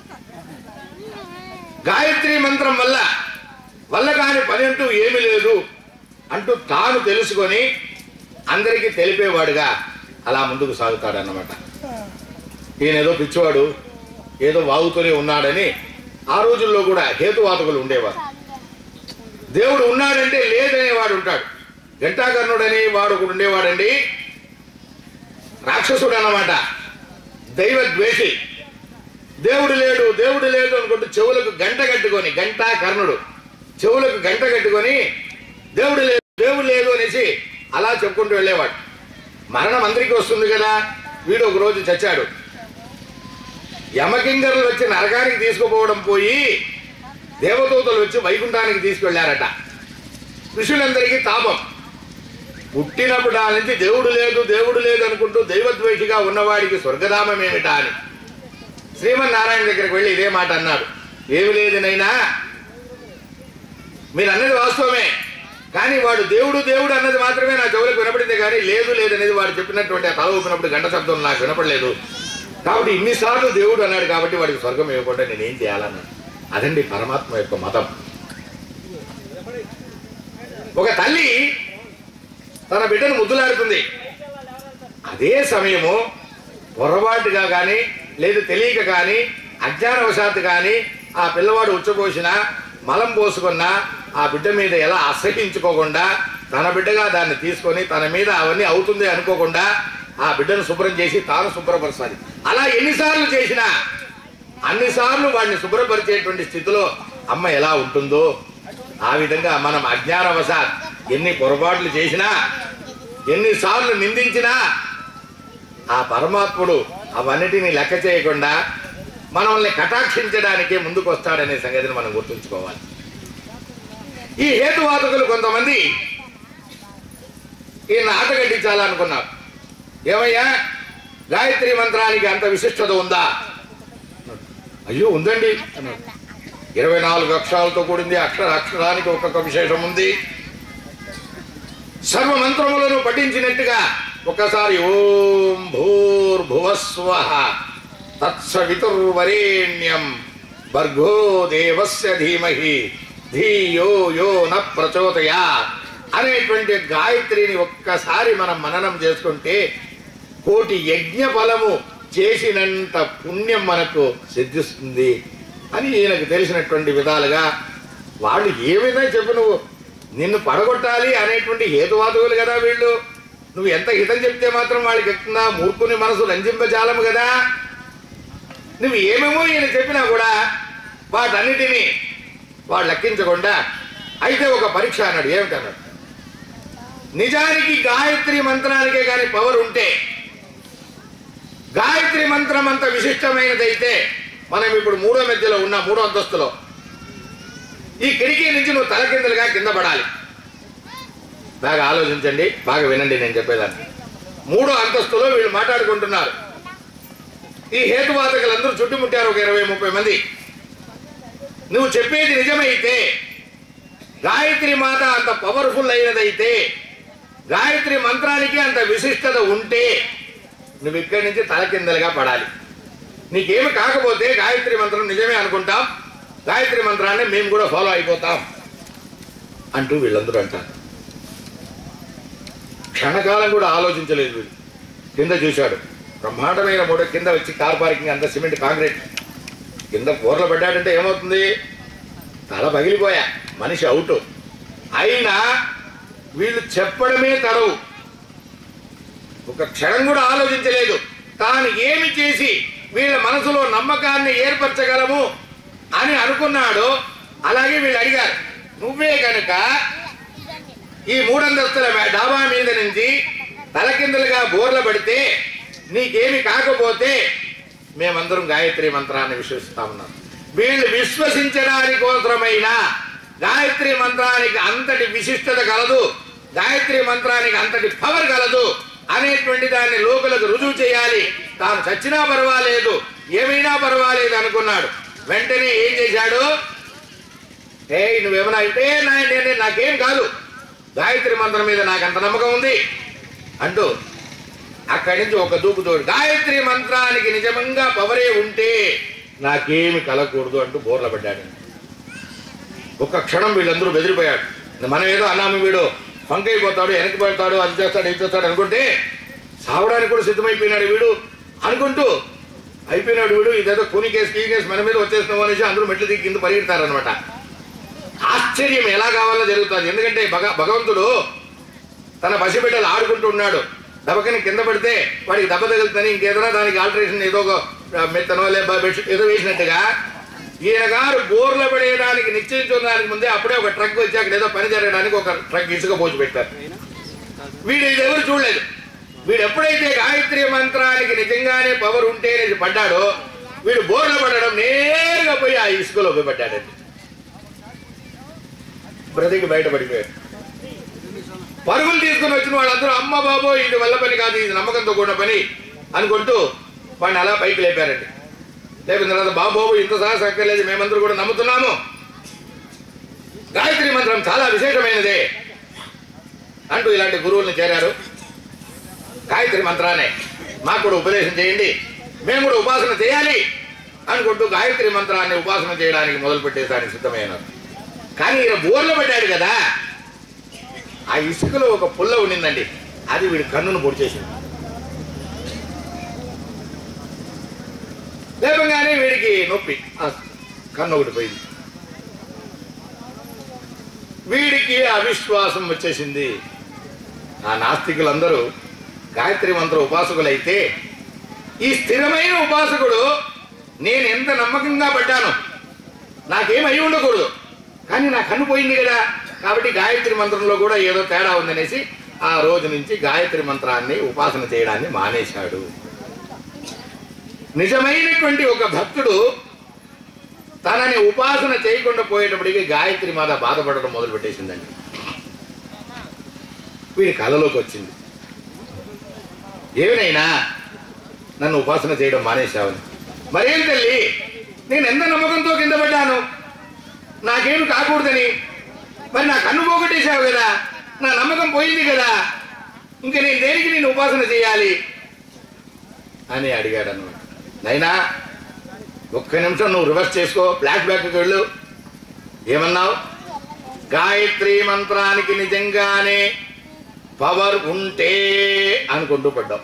గాయత్రి మంత్రం వల్ల వల్ల కాని పని అంటూ ఏమీ లేదు అంటూ తాను తెలుసుకొని అందరికీ తెలిపేవాడుగా అలా ముందుకు సాగుతాడన్నమాట ఈయన ఏదో పిచ్చివాడు ఏదో వాగుతూనే ఉన్నాడని ఆ రోజుల్లో కూడా హేతువాతకులు ఉండేవారు దేవుడు ఉన్నాడంటే లేదనేవాడు ఉంటాడు ఘంటాకర్ణుడని వాడు ఒకడు ఉండేవాడండి రాక్షసుడు అన్నమాట దైవ ద్వేషి దేవుడు లేడు దేవుడు లేడు అనుకుంటూ చెవులకు గంట కట్టుకొని గంట కర్ణుడు చెవులకు గంట కట్టుకొని దేవుడు లేదు దేవుడు లేదు అనేసి అలా చెప్పుకుంటూ వెళ్ళేవాడు మరణం అందరికీ వస్తుంది కదా వీడు ఒక రోజు చచ్చాడు యమకింకరులు వచ్చి నరకానికి తీసుకుపోవడం పోయి దేవదూతలు వచ్చి వైకుంఠానికి తీసుకెళ్లారట ఋషులందరికీ తాపం పుట్టినప్పుడు ఆ నుంచి దేవుడు లేదు దేవుడు లేదు అనుకుంటూ దైవద్వేషిగా ఉన్నవాడికి స్వర్గధామం ఏమిటా అని శ్రీమన్నారాయణ దగ్గరికి వెళ్ళి ఇదే మాట అన్నాడు ఏమి లేదు నైనా మీరు అన్నది వాస్తవమే కానీ వాడు దేవుడు దేవుడు అన్నది మాత్రమే నా చెవులకు వినపడింది కానీ లేదు లేదు అనేది వాడు చెప్పినటువంటి ఆ తల ఊపినప్పుడు గంట శబ్దం నాకు వినపడలేదు కాబట్టి ఇన్నిసార్లు దేవుడు అన్నాడు కాబట్టి వాడికి స్వర్గం ఇవ్వకుండా నేనేం చేయాలన్నాడు అదండి పరమాత్మ యొక్క మతం ఒక తల్లి తన బిడ్డను ముద్దులాడుతుంది అదే సమయము పొరపాటుగా కానీ లేదు తెలియక కానీ అజ్ఞానవశాత్తు కానీ ఆ పిల్లవాడు ఉచ్చపోసినా మలం పోసుకున్నా ఆ బిడ్డ మీద ఎలా అసహించుకోకుండా తన బిడ్డగా దాన్ని తీసుకొని తన మీద అవన్నీ అవుతుంది అనుకోకుండా ఆ బిడ్డను శుభ్రం చేసి తాను శుభ్రపరచాలి అలా ఎన్నిసార్లు చేసినా అన్నిసార్లు వాడిని శుభ్రపరిచేటువంటి స్థితిలో అమ్మ ఎలా ఉంటుందో ఆ విధంగా మనం అజ్ఞానవశాత్ ఎన్ని పొరపాట్లు చేసినా ఎన్నిసార్లు నిందించినా ఆ పరమాత్ముడు అవన్నిటిని లెక్క చేయకుండా మనల్ని కటాక్షించడానికే ముందుకు వస్తాడనే సంగతిని మనం గుర్తుంచుకోవాలి ఈ హేతువాదకులు కొంతమంది ఈయన ఆట కట్టించాలనుకున్నారు ఏమయ్యా గాయత్రి మంత్రానికి అంత విశిష్టత ఉందా అయ్యో ఉందండి అన్నాడు. ఇరవై నాలుగు అక్షరాలతో కూడింది అక్షర అక్షరానికి ఒక్కొక్క విశేషం ఉంది సర్వ మంత్రములను పఠించినట్టుగా ఒకసారి ఓం భూర్భువస్వ తత్సవితుర్వరేణ్యం భర్గో దేవస్య ధీమహి ధీయో యో న ప్రచోదయా అనేటువంటి గాయత్రిని ఒక్కసారి మనం మననం చేసుకుంటే కోటి యజ్ఞ ఫలము చేసినంత పుణ్యం మనకు సిద్ధిస్తుంది అని ఈయనకు తెలిసినటువంటి విధాలుగా వాళ్ళు ఏ విధంగా చెప్పు నువ్వు నిన్ను పడగొట్టాలి అనేటువంటి హేతువాదువులు కదా వీళ్ళు నువ్వు ఎంత హితం చెప్తే మాత్రం వాళ్ళకి ఎక్కుతుందా మూర్ఖుని మనసు రంజింపజాలము కదా నువ్వు ఏమేమో ఈయన చెప్పినా కూడా వాటన్నిటినీ వాడు లెక్కించకుండా అయితే ఒక పరీక్ష అన్నాడు ఏమిటన్నాడు నిజానికి గాయత్రి మంత్రానికే కానీ పవర్ ఉంటే గాయత్రి మంత్రం అంత విశిష్టమైనదైతే మనం ఇప్పుడు మూడో మధ్యలో ఉన్న మూడో అంతస్తులో ఈ కిటికీ నుంచి నువ్వు తలకిందలుగా కింద పడాలి బాగా ఆలోచించండి బాగా వినండి నేను చెప్పేదాన్ని మూడో అంతస్తులో వీళ్ళు మాట్లాడుకుంటున్నారు ఈ హేతువాదకులందరూ చుట్టుముట్టారు ఒక ఇరవై ముప్పై మంది నువ్వు చెప్పేది నిజమైతే గాయత్రి మాత అంత పవర్ఫుల్ అయినదైతే గాయత్రి మంత్రానికి అంత విశిష్టత ఉంటే నువ్వు ఇక్కడి నుంచి తలకిందలుగా పడాలి నీకేమి కాకపోతే గాయత్రి మంత్రం నిజమే అనుకుంటాం గాయత్రి మంత్రాన్ని మేము కూడా ఫాలో అయిపోతాం అంటూ వీళ్ళందరూ అంటారు క్షణకాలం కూడా ఆలోచించలేదు వీడు కింద చూశాడు బ్రహ్మాండమైన మూడ కింద వచ్చి కార్ పార్కింగ్ అంత సిమెంట్ కాంక్రీట్ కింద కూరలు పడ్డాడంటే ఏమవుతుంది తల పగిలిపోయా మనిషి అవుట్ అయినా వీళ్ళు చెప్పడమే తడవు ఒక క్షణం కూడా ఆలోచించలేదు తాను ఏమి చేసి వీళ్ళ మనసులో నమ్మకాన్ని ఏర్పరచగలము అని అనుకున్నాడు అలాగే వీళ్ళు అడిగారు నువ్వే కనుక ఈ మూడంతస్తుల మే- డాబా మీద నుంచి తలకిందులుగా బోర్ల పడితే నీకేమి కాకపోతే మేమందరం గాయత్రి మంత్రాన్ని విశ్వసిస్తా ఉన్నాం వీళ్ళు విశ్వసించడానికి కోసమైన గాయత్రి మంత్రానికి అంతటి విశిష్టత కలదు గాయత్రి మంత్రానికి అంతటి పవర్ కలదు అనేటువంటి దాన్ని లోకులకు రుజువు చేయాలి తాను చచ్చినా పర్వాలేదు ఏమైనా పర్వాలేదు అనుకున్నాడు వెంటనే ఏం చేశాడు ఏ నువ్వేమన్నా అయితే నా- నేను నాకేం కాదు గాయత్రి మంత్రం మీద నాకు అంత నమ్మకం ఉంది అంటూ అక్కడి నుంచి ఒక దూకుతోడు గాయత్రి మంత్రానికి నిజంగా పవరే ఉంటే నాకేమి కలగకూడదు అంటూ బోర్ల పడ్డాడు ఒక్క క్షణం వీళ్ళందరూ బెదిరిపోయాడు మనం ఏదో అన్నాము వీడు పంకైపోతాడు వెనక్కి పడతాడు అది చేస్తాడు ఇది చేస్తాడు అనుకుంటే సావడానికి కూడా సిద్ధమైపోయినాడు వీడు అనుకుంటూ అయిపోయినాడు వీడు ఇదేదో కూని కేసు కీ కేసు మన మీద వచ్చేస్తున్నాం అనేసి అందరూ మెట్లు దిగి కింద పరిగెడతారనమాట ఆశ్చర్యం ఎలా కావాలో జరుగుతుంది ఎందుకంటే భగ భగవంతుడు తన పసిబిడ్డలు ఆడుకుంటూ ఉన్నాడు దెబ్బకని కింద పడితే వాడికి దెబ్బ తగులుతుందని ఇంకేదైనా దానికి ఆల్టరేషన్ ఏదో ఒక ఆ, మెత్తనో లేదా బెడ్షీట్ ఏదో వేసినట్టుగా ఈయన గారు బోర్లు పడేయడానికి నిశ్చయించుకోవడానికి ముందే అప్పుడే ఒక ట్రక్ వచ్చి అక్కడ ఏదో పని జరగడానికి ఒక ట్రక్ ఇసుక పోసి పెట్టారు వీడు ఇది ఎవరు చూడలేదు వీడు ఎప్పుడైతే గాయత్రి మంత్రానికి నిజంగానే పవర్ ఉంటే అనేది పడ్డాడో వీడు బోర్లు పడడం నేరుగా పోయి ఆ ఇసుకలో పోయి పడ్డాడండి బ్రతికి బయటపడిపోయాడు పరుగులు తీసుకుని వచ్చిన వాళ్ళందరూ అమ్మ బాబో ఇది వల్ల పని కాదు ఇది నమ్మకంతో కూడిన పని అనుకుంటూ వాడిని అలా పైకి లేపారండి లేపిన తర్వాత బాబు ఇంత సాహసం అక్కర్లేదు మేమందరూ కూడా నమ్ముతున్నాము గాయత్రి మంత్రం చాలా విశేషమైనదే అంటూ ఇలాంటి గురువుల్ని చేరారు గాయత్రి మంత్రాన్ని మాకు కూడా ఉపదేశం చేయండి మేము కూడా ఉపాసన చేయాలి అనుకుంటూ గాయత్రి మంత్రాన్ని ఉపాసన చేయడానికి మొదలు పెట్టేదానికి సిద్ధమైనారు కానీ ఈయన బోర్లు పెట్టాడు కదా ఆ ఇసుకలో ఒక పుల్ల ఉండిందండి అది వీడి కన్నును పొడిచేసింది లేపంగానే వీడికి నొప్పి ఆ కన్ను ఒకటి పోయింది వీడికి అవిశ్వాసం వచ్చేసింది ఆ నాస్తికులందరూ గాయత్రి మంత్ర ఉపాసకులైతే ఈ స్థిరమైన ఉపాసకుడు నేను ఎంత నమ్మకంగా పడ్డాను నాకేం అయి ఉండకూడదు కానీ నా కన్ను పోయింది కదా కాబట్టి గాయత్రి మంత్రంలో కూడా ఏదో తేడా ఉందనేసి ఆ రోజు నుంచి గాయత్రి మంత్రాన్ని ఉపాసన చేయడాన్ని మానేశాడు నిజమైనటువంటి ఒక భక్తుడు తనని ఉపాసన చేయకుండా పోయేటప్పటికి గాయత్రి మాత బాధపడడం మొదలు పెట్టేసిందండి వీడి కళలోకి వచ్చింది ఏమినైనా నన్ను ఉపాసన చేయడం మానేశావని మరేం తల్లి నేను ఎంత నమ్మకంతో కింద పడ్డాను నాకేమి కాకూడదని మరి నా కన్ను పోగొట్టేశావు కదా నా నమ్మకం పోయింది కదా ఇంకా నేను దేనికి నేను ఉపాసన చేయాలి అని అడిగాడు అనమాట నైనా ఒక్క నిమిషం నువ్వు రివర్స్ చేసుకో ఫ్లాష్ బ్యాక్కి వెళ్ళు ఏమన్నావు గాయత్రి మంత్రానికి నిజంగానే పవర్ ఉంటే అనుకుంటూ పడ్డావు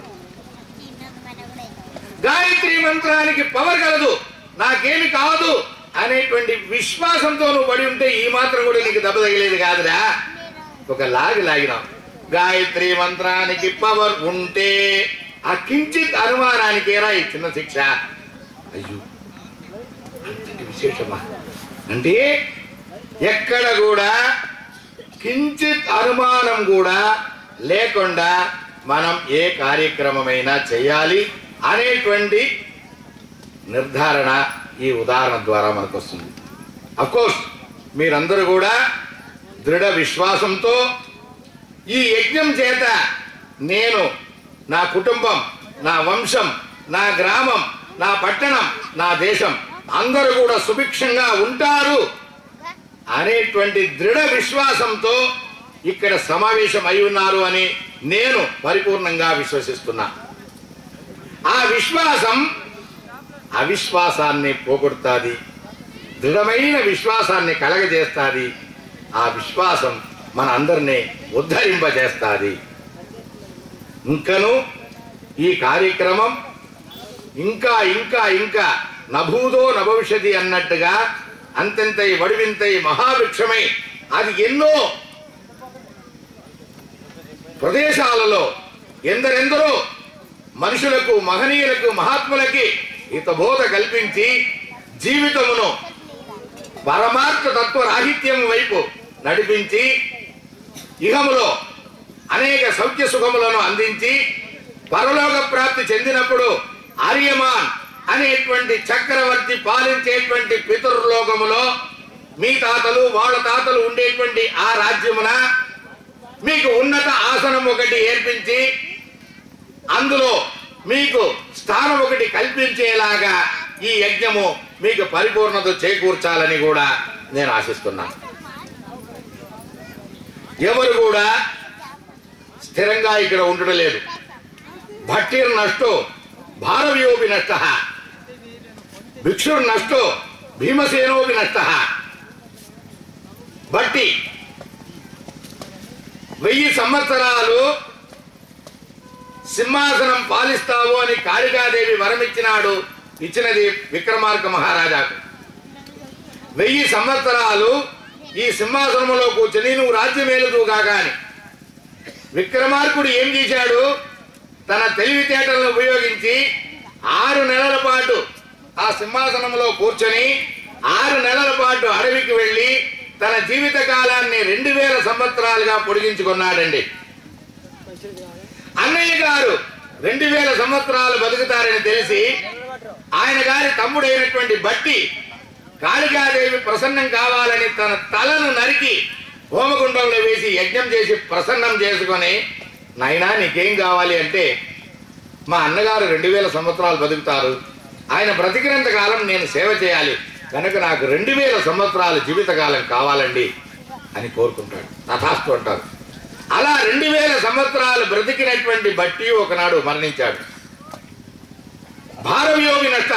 గాయత్రి మంత్రానికి పవర్ కలదు నాకేమి కాదు అనేటువంటి విశ్వాసంతో నువ్వు పడి ఉంటే ఈ మాత్రం కూడా నీకు దెబ్బ తగిలేదు కాదురా ఒక లాగి లాగినాం గాయత్రి మంత్రానికి పవర్ ఉంటే ఆ కించిత్ అనుమానానికి ఏరా ఈ చిన్న శిక్ష అయ్యో అంతటి విశేషమా అంటే ఎక్కడ కూడా కించిత్ అనుమానం కూడా లేకుండా మనం ఏ కార్యక్రమమైనా చేయాలి అనేటువంటి నిర్ధారణ ఈ ఉదాహరణ ద్వారా మనకు వస్తుంది అఫ్కోర్స్ మీరందరూ కూడా దృఢ విశ్వాసంతో ఈ యజ్ఞం చేత నేను నా కుటుంబం నా వంశం నా గ్రామం నా పట్టణం నా దేశం అందరూ కూడా సుభిక్షంగా ఉంటారు అనేటువంటి దృఢ విశ్వాసంతో ఇక్కడ సమావేశం అయి ఉన్నారు అని నేను పరిపూర్ణంగా విశ్వసిస్తున్నా ఆ విశ్వాసం అవిశ్వాసాన్ని పోగొడుతుంది దృఢమైన విశ్వాసాన్ని కలగజేస్తుంది ఆ విశ్వాసం మన అందరినీ ఉద్ధరింపజేస్తుంది ఇంకను ఈ కార్యక్రమం ఇంకా ఇంకా ఇంకా నభూదో నభవిష్యతి అన్నట్టుగా అంతెంతై వడివింతై మహావృక్షమై అది ఎన్నో ప్రదేశాలలో ఎందరెందరో మనుషులకు మహనీయులకు మహాత్ములకి హితబోధ కల్పించి జీవితమును పరమార్థ తత్వ రాహిత్యం వైపు నడిపించి ఇహములో అనేక సౌఖ్య సుఖములను అందించి పరలోక ప్రాప్తి చెందినప్పుడు ఆర్యమాన్ అనేటువంటి చక్రవర్తి పాలించేటువంటి పితృలోకములో మీ తాతలు వాళ్ళ తాతలు ఉండేటువంటి ఆ రాజ్యమున మీకు ఉన్నత ఆసనం ఒకటి ఏర్పించి అందులో మీకు స్థానం ఒకటి కల్పించేలాగా ఈ యజ్ఞము మీకు పరిపూర్ణత చేకూర్చాలని కూడా నేను ఆశిస్తున్నాను ఎవరు కూడా స్థిరంగా ఇక్కడ ఉండడం లేదు భట్టిర్ నష్టో భారవీయోపి నష్ట భిక్షుర్ నష్టో భీమసేనోపి నష్ట బట్టి వెయ్యి సంవత్సరాలు సింహాసనం పాలిస్తావు అని కాళికాదేవి వరమిచ్చినాడు ఇచ్చినది విక్రమార్క మహారాజాకు వెయ్యి సంవత్సరాలు ఈ సింహాసనంలో కూర్చొని నువ్వు రాజ్యమేలుదు కాగాని విక్రమార్కుడు ఏం చేశాడు తన తెలివితేటలను ఉపయోగించి ఆరు నెలల పాటు ఆ సింహాసనంలో కూర్చొని ఆరు నెలల పాటు అడవికి వెళ్ళి తన జీవిత కాలాన్ని రెండు వేల సంవత్సరాలుగా పొడిగించుకున్నాడండి అన్నయ్య గారు రెండు వేల సంవత్సరాలు బతుకుతారని తెలిసి ఆయన గారి తమ్ముడైనటువంటి బట్టి కాళికాదేవి ప్రసన్నం కావాలని తన తలను నరికి హోమగుండంలో వేసి యజ్ఞం చేసి ప్రసన్నం చేసుకొని నాయనా నీకేం కావాలి అంటే మా అన్నగారు రెండు వేల సంవత్సరాలు బతుకుతారు ఆయన బ్రతికినంత కాలం నేను సేవ చేయాలి కనుక నాకు రెండు వేల సంవత్సరాల జీవితకాలం కావాలండి అని కోరుకుంటాడు తథాస్తు అంటారు అలా రెండు వేల సంవత్సరాలు బ్రతికినటువంటి బట్టి ఒకనాడు మరణించాడు భారవియోగి నష్ట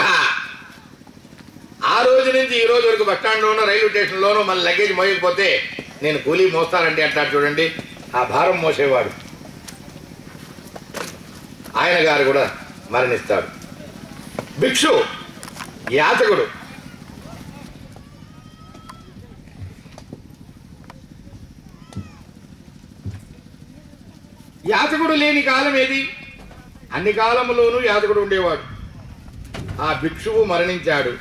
ఆ రోజు నుంచి ఈ రోజు వరకు బస్ స్టాండ్లోనూ రైల్వే స్టేషన్లోనూ మన లగేజ్ మోయకపోతే నేను కూలీ మోస్తానంటే అంటాడు చూడండి ఆ భారం మోసేవాడు ఆయన గారు కూడా మరణిస్తాడు భిక్షు యాచకుడు యాచకుడు లేని కాలం ఏది అన్ని కాలములోనూ యాచకుడు ఉండేవాడు ఆ భిక్షువు మరణించాడు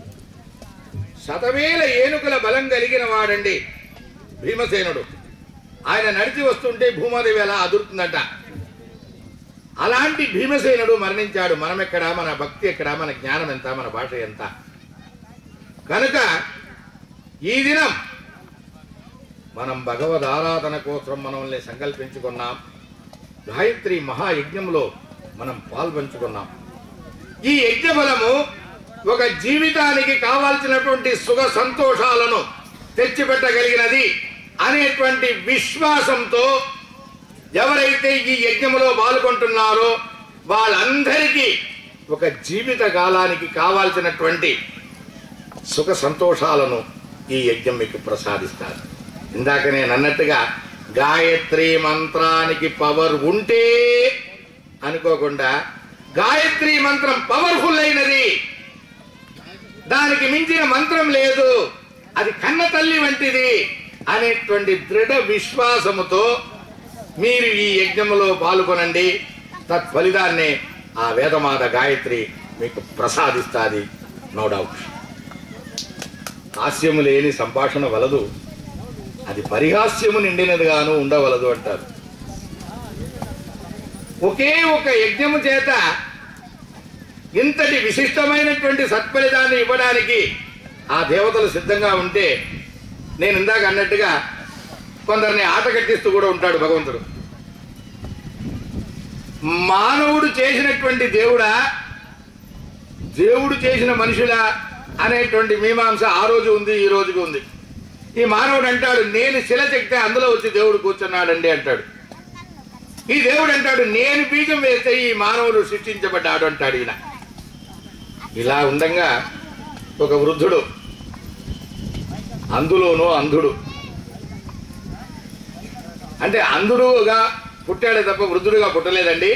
శతవేల ఏనుగుల బలం కలిగిన వాడండి భీమసేనుడు ఆయన నడిచి వస్తుంటే భూమాదేవి ఎలా అదురుతుందట అలాంటి భీమసేనుడు మరణించాడు మనం ఎక్కడ మన భక్తి ఎక్కడ మన జ్ఞానం ఎంత మన భాష ఎంత కనుక ఈ దినం మనం భగవద్ ఆరాధన కోసం మనల్ని సంకల్పించుకున్నాం గాయత్రి మహాయజ్ఞంలో మనం పాల్పంచుకున్నాం ఈ యజ్ఞ బలము ఒక జీవితానికి కావాల్సినటువంటి సుఖ సంతోషాలను తెచ్చిపెట్టగలిగినది అనేటువంటి విశ్వాసంతో ఎవరైతే ఈ యజ్ఞములో పాల్గొంటున్నారో వాళ్ళందరికీ ఒక జీవిత కాలానికి కావాల్సినటువంటి సుఖ సంతోషాలను ఈ యజ్ఞం మీకు ప్రసాదిస్తారు ఇందాక నేను అన్నట్టుగా గాయత్రి మంత్రానికి పవర్ ఉంటే అనుకోకుండా గాయత్రి మంత్రం పవర్ఫుల్ అయినది దానికి మించిన మంత్రం లేదు అది కన్న తల్లి వంటిది అనేటువంటి దృఢ విశ్వాసముతో మీరు ఈ యజ్ఞములో పాల్గొనండి తత్ఫలితాన్ని ఆ వేదమాత గాయత్రి మీకు ప్రసాదిస్తుంది నో డౌట్ హాస్యము లేని సంభాషణ వలదు అది పరిహాస్యము నిండినదిగాను ఉండవలదు అంటారు ఒకే ఒక యజ్ఞము చేత ఇంతటి విశిష్టమైనటువంటి సత్ఫలితాన్ని ఇవ్వడానికి ఆ దేవతలు సిద్ధంగా ఉంటే నేను ఇందాక అన్నట్టుగా కొందరిని ఆట కట్టిస్తూ కూడా ఉంటాడు భగవంతుడు మానవుడు చేసినటువంటి దేవుడా దేవుడు చేసిన మనుషులా అనేటువంటి మీమాంస ఆ రోజు ఉంది ఈ రోజుకి ఉంది ఈ మానవుడు అంటాడు నేను శిల చెక్తే అందులో వచ్చి దేవుడు కూర్చున్నాడండి అంటాడు ఈ దేవుడు అంటాడు నేను బీజం వేస్తే ఈ మానవుడు సృష్టించబడ్డాడు అంటాడు ఈయన ఇలా ఉండంగా ఒక వృద్ధుడు అందులోనూ అంధుడు అంటే అంధుడుగా పుట్టాడే తప్ప వృద్ధుడుగా పుట్టలేదండి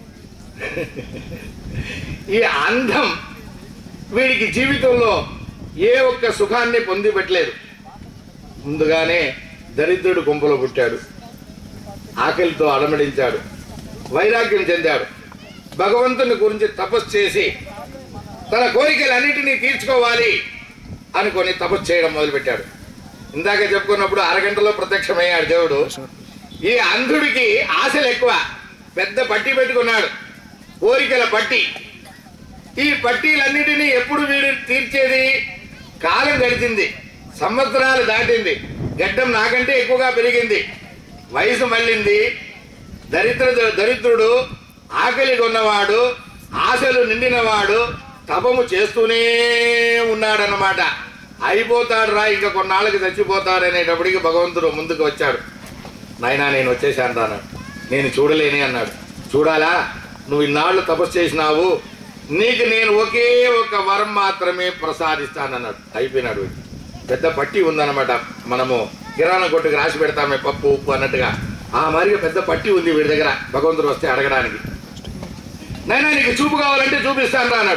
ఈ అంధం వీడికి జీవితంలో ఏ ఒక్క సుఖాన్ని పొంది పెట్టలేదు ముందుగానే దరిద్రుడు గుంపలో పుట్టాడు ఆకలితో అలమడించాడు వైరాగ్యం చెందాడు భగవంతుని గురించి తపస్సు చేసి తన కోరికలన్నిటినీ తీర్చుకోవాలి అనుకొని తపస్సు చేయడం మొదలుపెట్టాడు ఇందాక చెప్పుకున్నప్పుడు అరగంటలో ప్రత్యక్షమయ్యాడు దేవుడు ఈ అంధుడికి ఆశలు ఎక్కువ పెద్ద పట్టి పెట్టుకున్నాడు కోరికల పట్టి ఈ పట్టీలన్నిటినీ ఎప్పుడు వీడు తీర్చేది కాలం గడిచింది సంవత్సరాలు దాటింది గడ్డం నాకంటే ఎక్కువగా పెరిగింది వయసు మళ్ళింది దరిద్ర దరిద్రుడు ఆకలి కొన్నవాడు ఆశలు నిండినవాడు తపము చేస్తూనే ఉన్నాడన్నమాట అయిపోతాడు రా ఇంకా కొన్నాళ్ళకి చచ్చిపోతాడు అనేటప్పటికి భగవంతుడు ముందుకు వచ్చాడు నాయనా నేను వచ్చేసాను రాను నేను చూడలేని అన్నాడు చూడాలా నువ్వు ఇన్నాళ్ళు తపస్సు చేసినావు నీకు నేను ఒకే ఒక వరం మాత్రమే ప్రసాదిస్తానన్నాడు అయిపోయినాడు వీడు. పెద్ద పట్టి ఉందన్నమాట మనము కిరాణా కొట్టుకు రాసి పెడతామే పప్పు ఉప్పు అన్నట్టుగా ఆ మరిగా పెద్ద పట్టి ఉంది వీడి దగ్గర భగవంతుడు వస్తే అడగడానికి నైనా నీకు చూపు కావాలంటే చూపిస్తాను రా అన్నాడు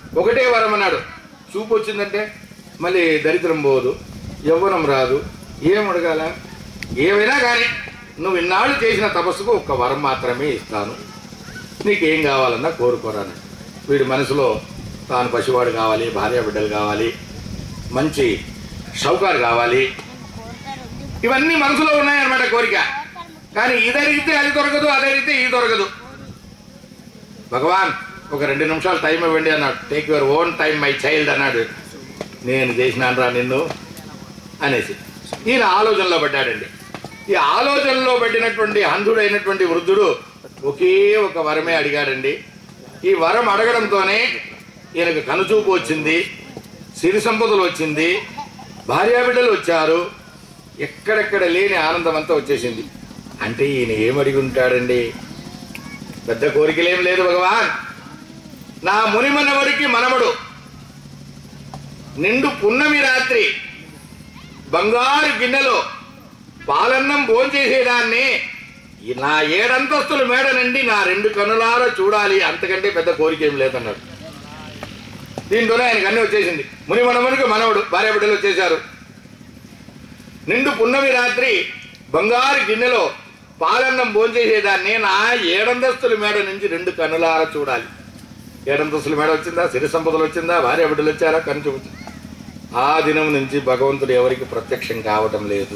ఒకటే వరం అన్నాడు చూపు వచ్చిందంటే మళ్ళీ దరిద్రం పోదు యవ్వనం రాదు ఏం అడగాల ఏమైనా కానీ నువ్వు ఇన్నాళ్ళు చేసిన తపస్సుకు ఒక్క వరం మాత్రమే ఇస్తాను నీకేం కావాలన్నా కోరుకోరాను వీడి మనసులో తాను పసివాడు కావాలి భార్య బిడ్డలు కావాలి మంచి షౌకారు కావాలి ఇవన్నీ మనసులో ఉన్నాయన్నమాట కోరిక కానీ ఇది అడిగితే అది దొరకదు అది అడిగితే ఇది దొరకదు భగవాన్ ఒక రెండు నిమిషాలు టైం ఇవ్వండి అన్నాడు take your own time my child అన్నాడు నేను చేసినాను రా నిన్ను అనేసి ఈయన ఆలోచనలో పడ్డాడండి ఈ ఆలోచనలో పడినటువంటి అంధుడైనటువంటి వృద్ధుడు ఒకే ఒక వరమే అడిగాడండి ఈ వరం అడగడంతోనే ఈయనకు కనుచూపు వచ్చింది సిరి సంపదలు వచ్చింది భార్యాబిడ్డలు వచ్చారు ఎక్కడెక్కడ లేని ఆనందం అంతా వచ్చేసింది అంటే ఈయన ఏమడిగి ఉంటాడండి పెద్ద కోరికలేం లేదు భగవాన్ నా మునిమనవడికి మనవడు నిండు పున్నమి రాత్రి బంగారు గిన్నెలో పాలన్నం భోంచేసేదాన్ని ఈ నా ఏడంతస్తుల మేడ నుండి నా రెండు కనులారా చూడాలి అంతకంటే పెద్ద కోరిక ఏం లేదన్నాడు దీంతోనే ఆయనకు అన్నీ వచ్చేసింది ముని మనమునికి మనవడు భార్య బిడ్డలు వచ్చేశారు నిండు పున్నమి రాత్రి బంగారు గిన్నెలో పాలన్నం భోంచేసేదాన్ని నా ఏడంతస్తుల మేడ నుంచి రెండు కనులారా చూడాలి ఏడంతస్తుల మేడ వచ్చిందా సిరి సంపదలు వచ్చిందా భార్య బిడ్డలు వచ్చారా కను చూపుతుంది ఆ దినం నుంచి భగవంతుడు ఎవరికి ప్రత్యక్షం కావటం లేదు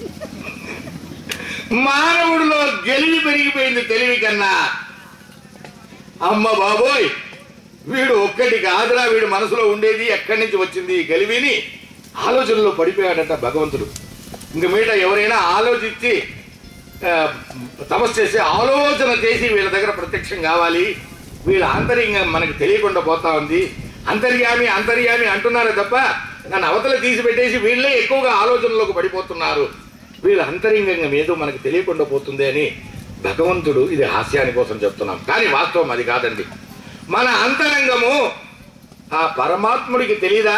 మానవుడిలో గెలివి పెరిగిపోయింది తెలివి కన్నా అమ్మ బాబోయ్ వీడు ఒక్కటి కాదురా వీడు మనసులో ఉండేది ఎక్కడి నుంచి వచ్చింది ఈ గెలివిని ఆలోచనలో పడిపోయాడట భగవంతుడు ఇంక మీట ఎవరైనా ఆలోచించి ఆ, తపస్సు చేసి ఆలోచన చేసి వీళ్ళ దగ్గర ప్రత్యక్షం కావాలి వీళ్ళ ఆంతర్యంగా మనకు తెలియకుండా పోతా ఉంది అంతర్యామి అంతర్యామి అంటున్నారే తప్ప నన్ను అవతల తీసి పెట్టేసి వీళ్ళే ఎక్కువగా ఆలోచనలోకి పడిపోతున్నారు వీళ్ళ అంతరంగంగా ఏదో మనకు తెలియకుండా పోతుంది అని భగవంతుడు ఇది హాస్యాని కోసం చెప్తున్నాం కానీ వాస్తవం అది కాదండి మన అంతరంగము ఆ పరమాత్ముడికి తెలీదా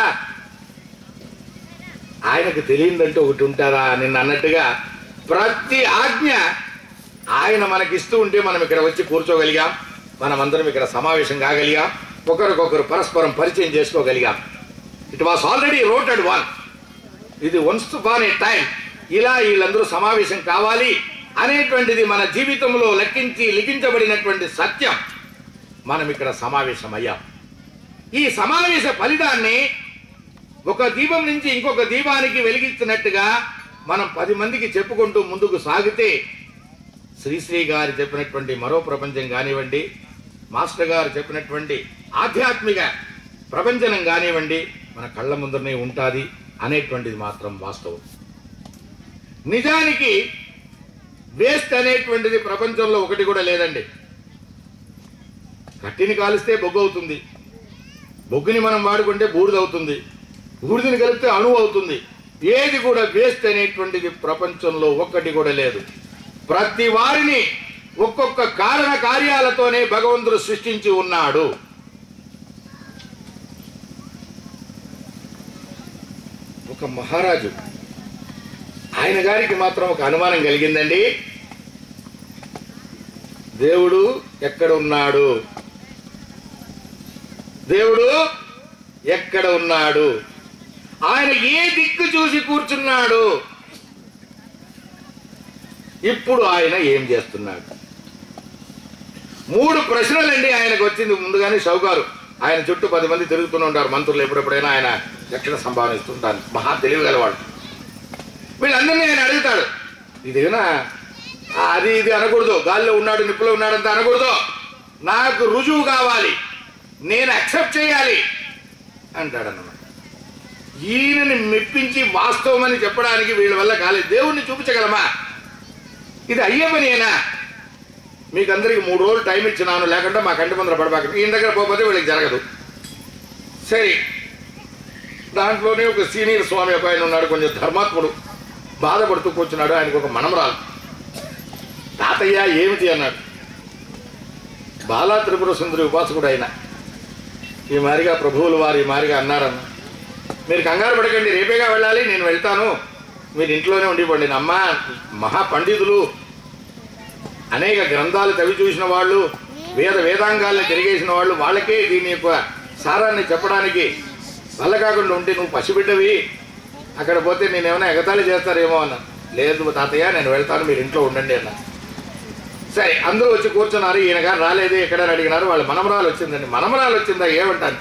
ఆయనకు తెలియదంటే ఒకటి ఉంటారా నిన్న అన్నట్టుగా ప్రతి ఆజ్ఞ ఆయన మనకిస్తూ ఉంటే మనం ఇక్కడ వచ్చి కూర్చోగలిగాం మనమందరం ఇక్కడ సమావేశం కాగలిగాం ఒకరికొకరు పరస్పరం పరిచయం చేసుకోగలిగాం it was already rooted one ఇది వన్స్ పాన్ ఏ టైం ఇలా వీళ్ళందరూ సమావేశం కావాలి అనేటువంటిది మన జీవితంలో లెక్కించి లిఖించబడినటువంటి సత్యం మనం ఇక్కడ సమావేశం అయ్యాం ఈ సమావేశ ఫలితాన్ని ఒక దీపం నుంచి ఇంకొక దీపానికి వెలిగిస్తున్నట్టుగా మనం పది మందికి చెప్పుకుంటూ ముందుకు సాగితే శ్రీశ్రీ గారు చెప్పినటువంటి మరో ప్రపంచం కానివ్వండి మాస్టర్ గారు చెప్పినటువంటి ఆధ్యాత్మిక ప్రపంచనం కానివ్వండి మన కళ్ళ ముందరనే ఉంటుంది అనేటువంటిది మాత్రం వాస్తవం నిజానికి వేస్ట్ అనేటువంటిది ప్రపంచంలో ఒకటి కూడా లేదండి కట్టిని కాలిస్తే బొగ్గు అవుతుంది బొగ్గుని మనం వాడుకుంటే బూడిదవుతుంది బూడిదని కలిపితే అణువు అవుతుంది ఏది కూడా వేస్ట్ అనేటువంటిది ప్రపంచంలో ఒక్కటి కూడా లేదు ప్రతి వారిని ఒక్కొక్క కారణ కార్యాలతోనే భగవంతుడు సృష్టించి ఉన్నాడు ఒక మహారాజు ఆయన గారికి మాత్రం ఒక అనుమానం కలిగిందండి దేవుడు ఎక్కడ ఉన్నాడు దేవుడు ఎక్కడ ఉన్నాడు ఆయన ఏ దిక్కు చూసి కూర్చున్నాడు ఇప్పుడు ఆయన ఏం చేస్తున్నాడు మూడు ప్రశ్నలండి ఆయనకు వచ్చింది ముందుగానే షౌకారు ఆయన చుట్టూ పది మంది తిరుగుతూనే ఉంటారు మంత్రులు ఎప్పుడెప్పుడైనా ఆయన దక్షిణ సంభావన ఇస్తుంటారు మహా తెలివి గలవాడు వీళ్ళందరినీ ఆయన అడుగుతాడు ఇదేనా ఆ, అది ఇది అనకూడదు గాల్లో ఉన్నాడు నిప్పులో ఉన్నాడంత అనకూడదు నాకు రుజువు కావాలి నేను అక్సెప్ట్ చేయాలి అంటాడన్నమాట ఈయనని మెప్పించి వాస్తవమని చెప్పడానికి వీళ్ళ వల్ల కాలేదు దేవుణ్ణి చూపించగలమా ఇది అయ్యే పనేనా మీకు అందరికి మూడు రోజులు టైం ఇచ్చినాను లేకుంటే మా కంటి ముందర పడబాక ఈయన దగ్గర పోకపోతే వీళ్ళకి జరగదు సరే దాంట్లోనే ఒక సీనియర్ స్వామి ఒక ఆయన ఉన్నాడు కొంచెం ధర్మాత్ముడు బాధపడుతూ కూర్చున్నాడు ఆయనకు ఒక మనమరాలు తాతయ్య ఏమిటి అన్నాడు బాలా త్రిపుర సుందరి ఉపాసకుడు ఆయన ఈ మారిగా ప్రభువులు వారు ఈ మారిగా అన్నారన్న మీరు కంగారు పడకండి రేపేగా వెళ్ళాలి నేను వెళ్తాను మీరు ఇంట్లోనే ఉండిపోండి అమ్మ మహా పండితులు అనేక గ్రంథాలు చవి చూసిన వాళ్ళు వేద వేదాంగాల్ని తిరిగేసిన వాళ్ళు వాళ్ళకే దీని యొక్క సారాన్ని చెప్పడానికి వల్ల కాకుండా ఉంటే నువ్వు పసిబిడ్డవి అక్కడ పోతే నేనేమైనా ఎగతాళి చేస్తారేమో అన్న లేదు తాతయ్య నేను వెళ్తాను మీరు ఇంట్లో ఉండండి అన్న సరే అందరూ వచ్చి కూర్చున్నారు ఈయన గారు రాలేదు ఎక్కడని అడిగినారు వాళ్ళ మనమరాలు వచ్చిందండి మనమరాలు వచ్చిందా ఏమంటాను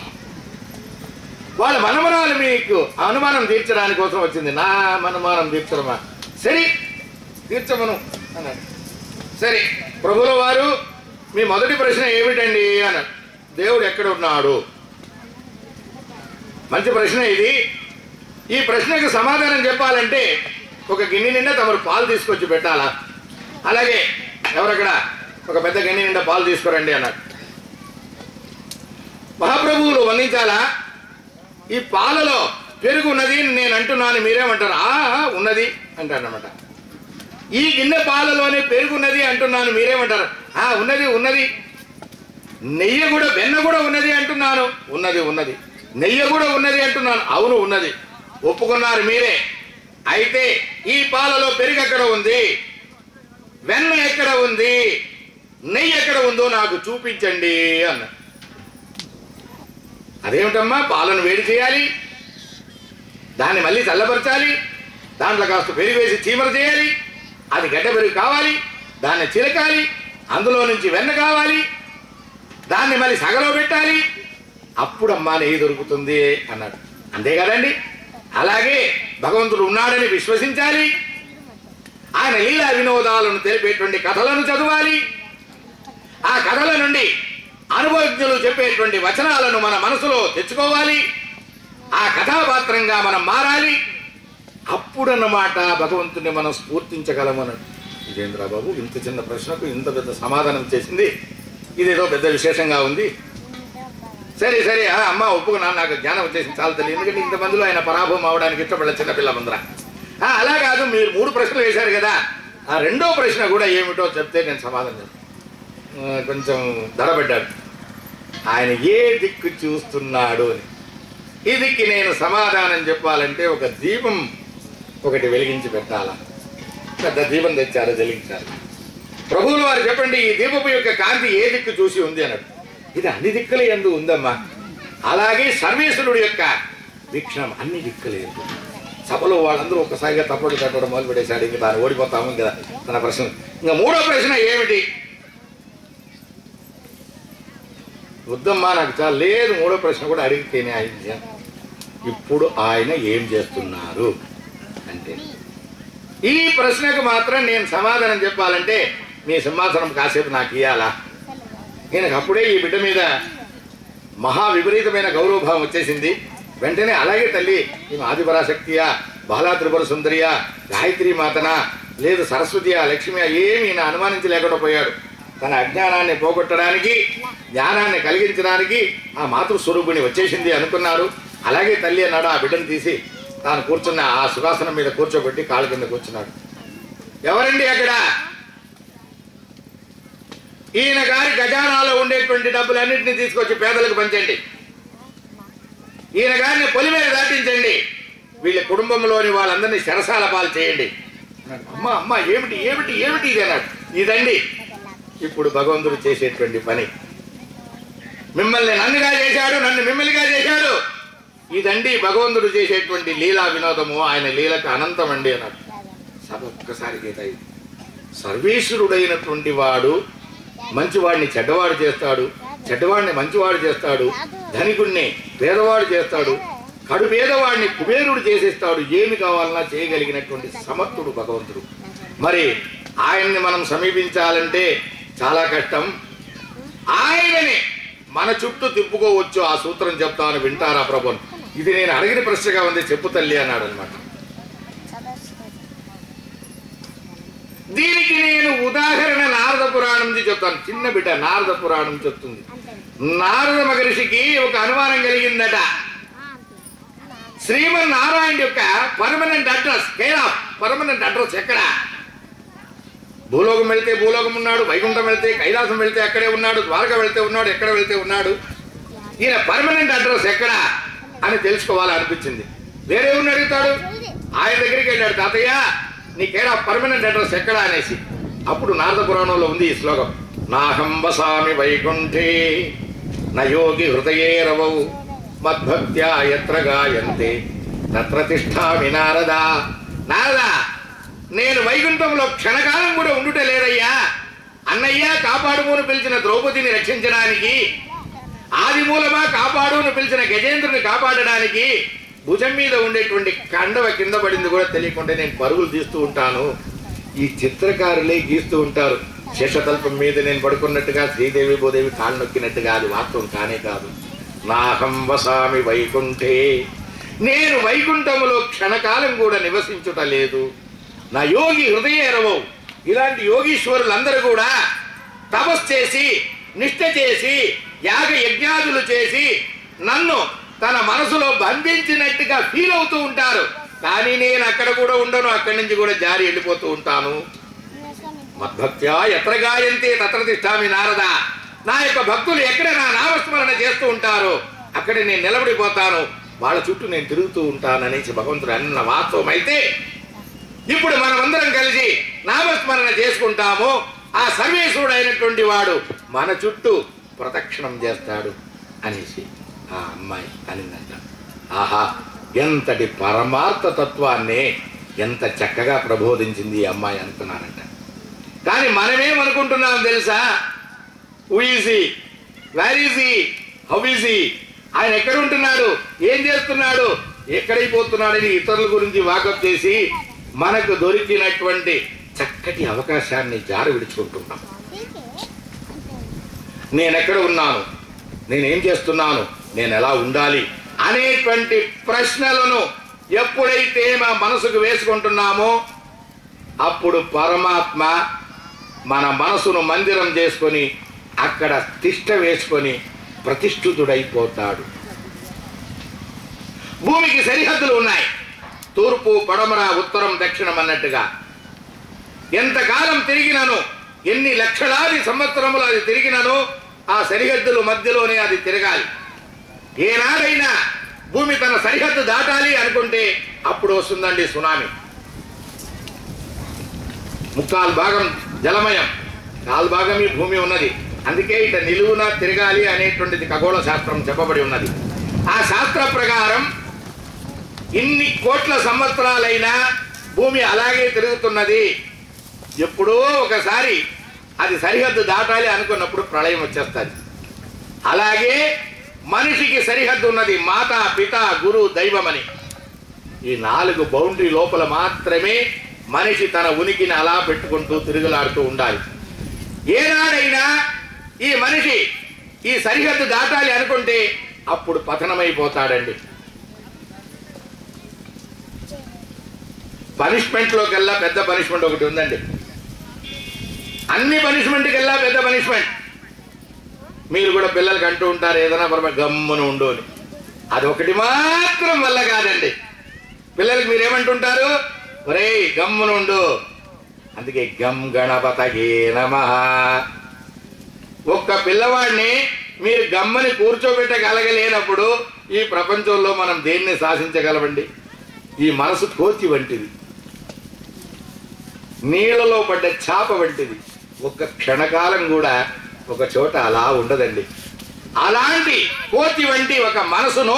వాళ్ళ మనమరాలు మీకు అనుమానం తీర్చడానికి కోసం వచ్చింది నా అనుమానం తీర్చడమా సరే తీర్చమను అన్నాడు సరే ప్రభుల వారు మీ మొదటి ప్రశ్న ఏమిటండి అన్నాడు దేవుడు ఎక్కడ ఉన్నాడు మంచి ప్రశ్న ఇది ఈ ప్రశ్నకు సమాధానం చెప్పాలంటే ఒక గిన్నె నిండా తమరు పాలు తీసుకొచ్చి పెట్టాలా అలాగే ఎవరక్కడ ఒక పెద్ద గిన్నె నిండా పాలు తీసుకురండి అన్నాడు మహాప్రభువులు వందించాలా ఈ పాలలో పెరుగు ఉన్నది అని నేను అంటున్నాను మీరేమంటారు ఆ ఆ, ఉన్నది అంటారన్నమాట ఈ గిన్నె పాలలోనే పెరుగు ఉన్నది అంటున్నాను మీరేమంటారు ఆ ఉన్నది ఉన్నది నెయ్యి కూడా వెన్న కూడా ఉన్నది అంటున్నాను ఉన్నది ఉన్నది నెయ్యి కూడా ఉన్నది అంటున్నాను అవును ఉన్నది ఒప్పుకున్నారు మీరే అయితే ఈ పాలలో పెరుగు ఎక్కడ ఉంది వెన్న ఎక్కడ ఉంది నెయ్యి ఎక్కడ ఉందో నాకు చూపించండి అన్న అదేమిటమ్మా పాలను వేడి చేయాలి దాన్ని మళ్ళీ చల్లబరచాలి దాంట్లో కాస్త పెరుగు వేసి చీమర చేయాలి అది గడ్డ పెరుగు కావాలి దాన్ని చిలకాలి అందులో నుంచి వెన్న కావాలి దాన్ని మళ్ళీ సగలో పెట్టాలి అప్పుడమ్మా నెయ్యి దొరుకుతుంది అన్నాడు అంతే కదండి అలాగే భగవంతుడు ఉన్నాడని విశ్వసించాలి ఆయన లీలా వినోదాలను తెలిపేటువంటి కథలను చదవాలి ఆ కథల నుండి అనుభవజ్ఞులు చెప్పేటువంటి వచనాలను మన మనసులో తెచ్చుకోవాలి ఆ కథాపాత్రంగా మనం మారాలి అప్పుడన్నమాట భగవంతుని మనం స్ఫూర్తించగలమన్నాడు విజేంద్ర బాబు ఇంత చిన్న ప్రశ్నకు ఇంత పెద్ద సమాధానం చేసింది ఇదేదో పెద్ద విశేషంగా ఉంది సరే సరే ఆ అమ్మ ఒప్పుకున్నాను నాకు జ్ఞానం వచ్చేసింది చాలా తెలియదు ఎందుకంటే ఇంతమందిలో ఆయన పరాభవం అవడానికి ఇష్టపడలే చిన్నపిల్ల ముందర ఆ, అలా కాదు మీరు మూడు ప్రశ్నలు వేశారు కదా ఆ రెండో ప్రశ్న కూడా ఏమిటో చెప్తే నేను సమాధానం చెప్తాను ఆ, కొంచెం ధరపడ్డాడు ఆయన ఏ దిక్కు చూస్తున్నాడు అని ఈ దిక్కి నేను సమాధానం చెప్పాలంటే ఒక దీపం ఒకటి వెలిగించి పెట్టాలా పెద్ద దీపం తెచ్చారు వెలిగించారు ప్రభువులు వారు చెప్పండి ఈ దీపపు యొక్క కాంతి ఏ దిక్కు చూసి ఉంది అన్నాడు ఇది అన్ని దిక్కుల ఎందు ఉందమ్మా అలాగే సర్వేశ్వరుడు యొక్క వీక్షణం అన్ని దిక్కుల ఎందు సభలో వాళ్ళందరూ ఒక్కసారిగా తప్పడు తట్టడం మొదలు పెట్టేశాడు ఇంక తాను ఓడిపోతాము కదా తన ప్రశ్న ఇంకా మూడో ప్రశ్న ఏమిటి వద్దమ్మా నాకు చాలా లేదు మూడో ప్రశ్న కూడా అడిగితేనే ఆయన ఇప్పుడు ఆయన ఏం చేస్తున్నారు అంటే ఈ ప్రశ్నకు మాత్రం నేను సమాధానం చెప్పాలంటే మీ సింహాసనం కాసేపు నాకు ఇయ్యాలా నేను అప్పుడే ఈ బిడ్డ మీద మహా విపరీతమైన గౌరవభావం వచ్చేసింది వెంటనే అలాగే తల్లి ఈమె ఆదిపరాశక్తియా బాలా త్రిపుర సుందరియా గాయత్రి మాతనా లేదు సరస్వతియా లక్ష్మియా ఏమీ ఈయన అనుమానించి లేకుండా పోయాడు తన అజ్ఞానాన్ని పోగొట్టడానికి జ్ఞానాన్ని కలిగించడానికి ఆ మాతృస్వరూపిణి వచ్చేసింది అనుకున్నారు అలాగే తల్లి అన్నాడు ఆ బిడ్డను తీసి తాను కూర్చున్న ఆ సుఖాసనం మీద కూర్చోబెట్టి కాళ్ళ కింద కూర్చున్నాడు ఎవరండి అక్కడ ఈయన గారి ఖజానాలో ఉండేటువంటి డబ్బులన్నింటినీ తీసుకొచ్చి పేదలకు పంచండి ఈయన గారిని పొలి మీద దాటించండి వీళ్ళ కుటుంబంలోని వాళ్ళందరినీ శరసాల పాలు చేయండి అన్నాడు. అమ్మ అమ్మ ఏమిటి ఏమిటి ఏమిటి ఇది అన్నాడు ఇదండి ఇప్పుడు భగవంతుడు చేసేటువంటి పని మిమ్మల్ని నన్నుగా చేశాడు నన్ను మిమ్మల్నిగా చేశాడు ఇదండి భగవంతుడు చేసేటువంటి లీలా వినోదము ఆయన లీలకు అనంతం అండి అన్నాడు సభ ఒక్కసారి గీతాయి సర్వేశ్వరుడైనటువంటి వాడు మంచివాడిని చెడ్డవాడు చేస్తాడు చెడ్డవాడిని మంచివాడు చేస్తాడు ధనికుడిని పేదవాడు చేస్తాడు కడు పేదవాడిని కుబేరుడు చేసేస్తాడు ఏమి కావాలన్నా చేయగలిగినటువంటి సమర్థుడు భగవంతుడు మరి ఆయన్ని మనం సమీపించాలంటే చాలా కష్టం ఆయనని మన చుట్టూ తిప్పుకోవచ్చు ఆ సూత్రం చెప్తాను వింటారా ప్రభుని ఇది నేను అడిగిన ప్రశ్నగా ఉంది చెప్పు తల్లి అన్నాడు అనమాట దీనికి నేను ఉదాహరణ నారద పురాణం నుంచి చెప్తాను చిన్న బిడ్డ నారద పురాణం చెప్తుంది నారద మహర్షికి ఒక అనుమానం కలిగిందట శ్రీమన్ నారాయణ యొక్క పర్మనెంట్ అడ్రస్ కేరా పర్మనెంట్ అడ్రస్ ఎక్కడ భూలోకం వెళ్తే భూలోకం ఉన్నాడు వైకుంఠం వెళ్తే కైలాసం వెళ్తే అక్కడే ఉన్నాడు ద్వారక వెళ్తే ఉన్నాడు ఎక్కడ వెళ్తే ఉన్నాడు ఈయన పర్మనెంట్ అడ్రస్ ఎక్కడ అని తెలుసుకోవాలనిపించింది వేరే ఎవరిని అడుగుతాడు ఆయన దగ్గరికి వెళ్ళాడు తాతయ్య నీకేడా పర్మనెంట్ అడ్రస్ ఎక్కడ అనేసి అప్పుడు నారద పురాణంలో ఉంది ఈ శ్లోకం నాహం వసామి వైకుంఠే నయోగి హృదయే రవౌ మద్భక్త్యా ఎత్ర గాయంతే తత్ర తిష్టామి నారదా నారదా నేను వైకుంఠంలో క్షణకాలం కూడా ఉండుట లేదయ్యా అన్నయ్య కాపాడుమూను పిలిచిన ద్రౌపదిని రక్షించడానికి ఆది మూలమా కాపాడును పిలిచిన గజేంద్రుని కాపాడడానికి భుజం మీద ఉండేటువంటి కండవ కింద పడింది కూడా తెలియకుండా నేను పరుగులు తీస్తూ ఉంటాను ఈ చిత్రకారులే గీస్తూ ఉంటారు శేషతల్పం మీద నేను పడుకున్నట్టుగా శ్రీదేవి భూదేవి కాళ్ళు నొక్కినట్టుగా అది వాస్తవం కానే కాదు నాహం వసామి వైకుంఠే నేను వైకుంఠములో క్షణకాలం కూడా నివసించుట లేదు నా యోగి హృదయ ఎరవవు ఇలాంటి యోగీశ్వరులందరూ కూడా తపస్సు చేసి నిష్ఠ చేసి యాగ యజ్ఞాదులు చేసి నన్ను తన మనసులో బంధించినట్టుగా ఫీల్ అవుతూ ఉంటారు కానీ నేను అక్కడ కూడా ఉండను అక్కడి నుంచి కూడా జారి వెళ్ళిపోతూ ఉంటాను మద్భక్త్యా ఎత్ర గాయంతే తత్ర తిష్టామి నారద నా యొక్క భక్తులు ఎక్కడ నా నామస్మరణ చేస్తూ ఉంటారో అక్కడ నేను నిలబడిపోతాను వాళ్ళ చుట్టూ నేను తిరుగుతూ ఉంటాననేసి భగవంతుడు అన్న వాస్తవం అయితే ఇప్పుడు మనమందరం కలిసి నామస్మరణ చేసుకుంటాము ఆ సర్వేశ్వరుడు అయినటువంటి వాడు మన చుట్టూ ప్రదక్షిణం చేస్తాడు అనేసి ఆ అమ్మాయి అనిందంట ఆహా ఎంతటి పరమార్థ తత్వాన్ని ఎంత చక్కగా ప్రబోధించింది ఈ అమ్మాయి అనుకున్నానంట కానీ మనమేమనుకుంటున్నాం తెలుసా ఈజీ వెరీజీ హౌ ఈజీ ఆయన ఎక్కడ ఉంటున్నాడు ఏం చేస్తున్నాడు ఎక్కడైపోతున్నాడని ఇతరుల గురించి వాకప్ చేసి మనకు దొరికినటువంటి చక్కటి అవకాశాన్ని జారి విడుచుకుంటున్నాం నేను ఎక్కడ ఉన్నాను నేనేం చేస్తున్నాను నేను ఎలా ఉండాలి అనేటువంటి ప్రశ్నలను ఎప్పుడైతే మా మనసుకు వేసుకుంటున్నామో అప్పుడు పరమాత్మ మన మనసును మందిరం చేసుకొని అక్కడ తిష్ట వేసుకొని ప్రతిష్ఠితుడైపోతాడు భూమికి సరిహద్దులు ఉన్నాయి తూర్పు పడమర ఉత్తరం దక్షిణం అన్నట్టుగా ఎంతకాలం తిరిగినను ఎన్ని లక్షలాది సంవత్సరములు అది తిరిగినను ఆ సరిహద్దుల మధ్యలోనే అది తిరగాలి ఏనాడైనా భూమి తన సరిహద్దు దాటాలి అనుకుంటే అప్పుడు వస్తుందండి సునామీ ముక్కాలు భాగం జలమయం కాలు భాగం ఈ భూమి ఉన్నది అందుకే ఇట నిలువున తిరగాలి అనేటువంటిది ఖగోళ శాస్త్రం చెప్పబడి ఉన్నది ఆ శాస్త్ర ప్రకారం ఇన్ని కోట్ల సంవత్సరాలైనా భూమి అలాగే తిరుగుతున్నది ఎప్పుడో ఒకసారి అది సరిహద్దు దాటాలి అనుకున్నప్పుడు ప్రళయం వచ్చేస్తుంది అలాగే మనిషికి సరిహద్దు ఉన్నది మాత పిత గురు దైవమని ఈ నాలుగు బౌండరీ లోపల మాత్రమే మనిషి తన ఉనికిని అలా పెట్టుకుంటూ తిరుగులాడుతూ ఉండాలి ఏనాడైనా ఈ మనిషి ఈ సరిహద్దు దాటాలి అనుకుంటే అప్పుడు పతనమైపోతాడండి పనిష్మెంట్లోకెల్లా పెద్ద పనిష్మెంట్ ఒకటి ఉందండి అన్ని పనిష్మెంట్ కల్లా పెద్ద పనిష్మెంట్ మీరు కూడా పిల్లలకి అంటూ ఉంటారు ఏదైనా పరమ గమ్మున ఉండు అని అది ఒకటి మాత్రం వల్ల కాదండి పిల్లలకి మీరేమంటుంటారు ఒరే గమ్మున ఉండు అందుకే గమ్ గణపతగే నమ ఒక్క పిల్లవాడిని మీరు గమ్మని కూర్చోబెట్టగలగలేనప్పుడు ఈ ప్రపంచంలో మనం దేన్ని శాసించగలమండి ఈ మనసు కోతి వంటిది నీళ్ళలో పడ్డ చాప వంటిది ఒక్క క్షణకాలం కూడా ఒక చోట అలా ఉండదండి అలాంటి కోతి వంటి ఒక మనసును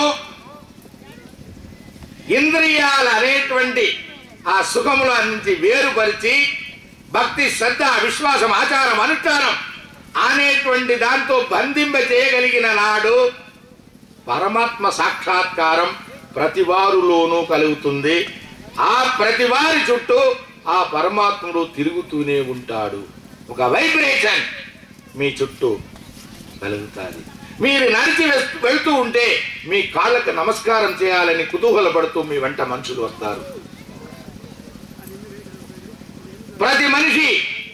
ఇంద్రియాలు అనేటువంటి ఆ సుఖముల నుంచి వేరుపరిచి భక్తి శ్రద్ధ విశ్వాసం ఆచారం అనుష్ఠానం అనేటువంటి దాంతో బంధింప చేయగలిగిన నాడు పరమాత్మ సాక్షాత్కారం ప్రతి వారిలోనూ కలుగుతుంది ఆ ప్రతి వారి చుట్టూ ఆ పరమాత్ముడు తిరుగుతూనే ఉంటాడు ఒక వైబ్రేషన్ మీ చుట్టూ కలుగుతుంది మీరు నడిచి వెస్- వెళ్తూ ఉంటే మీ కాళ్ళకు నమస్కారం చేయాలని కుతూహలపడుతూ మీ వెంట మనుషులు వస్తారు ప్రతి మనిషి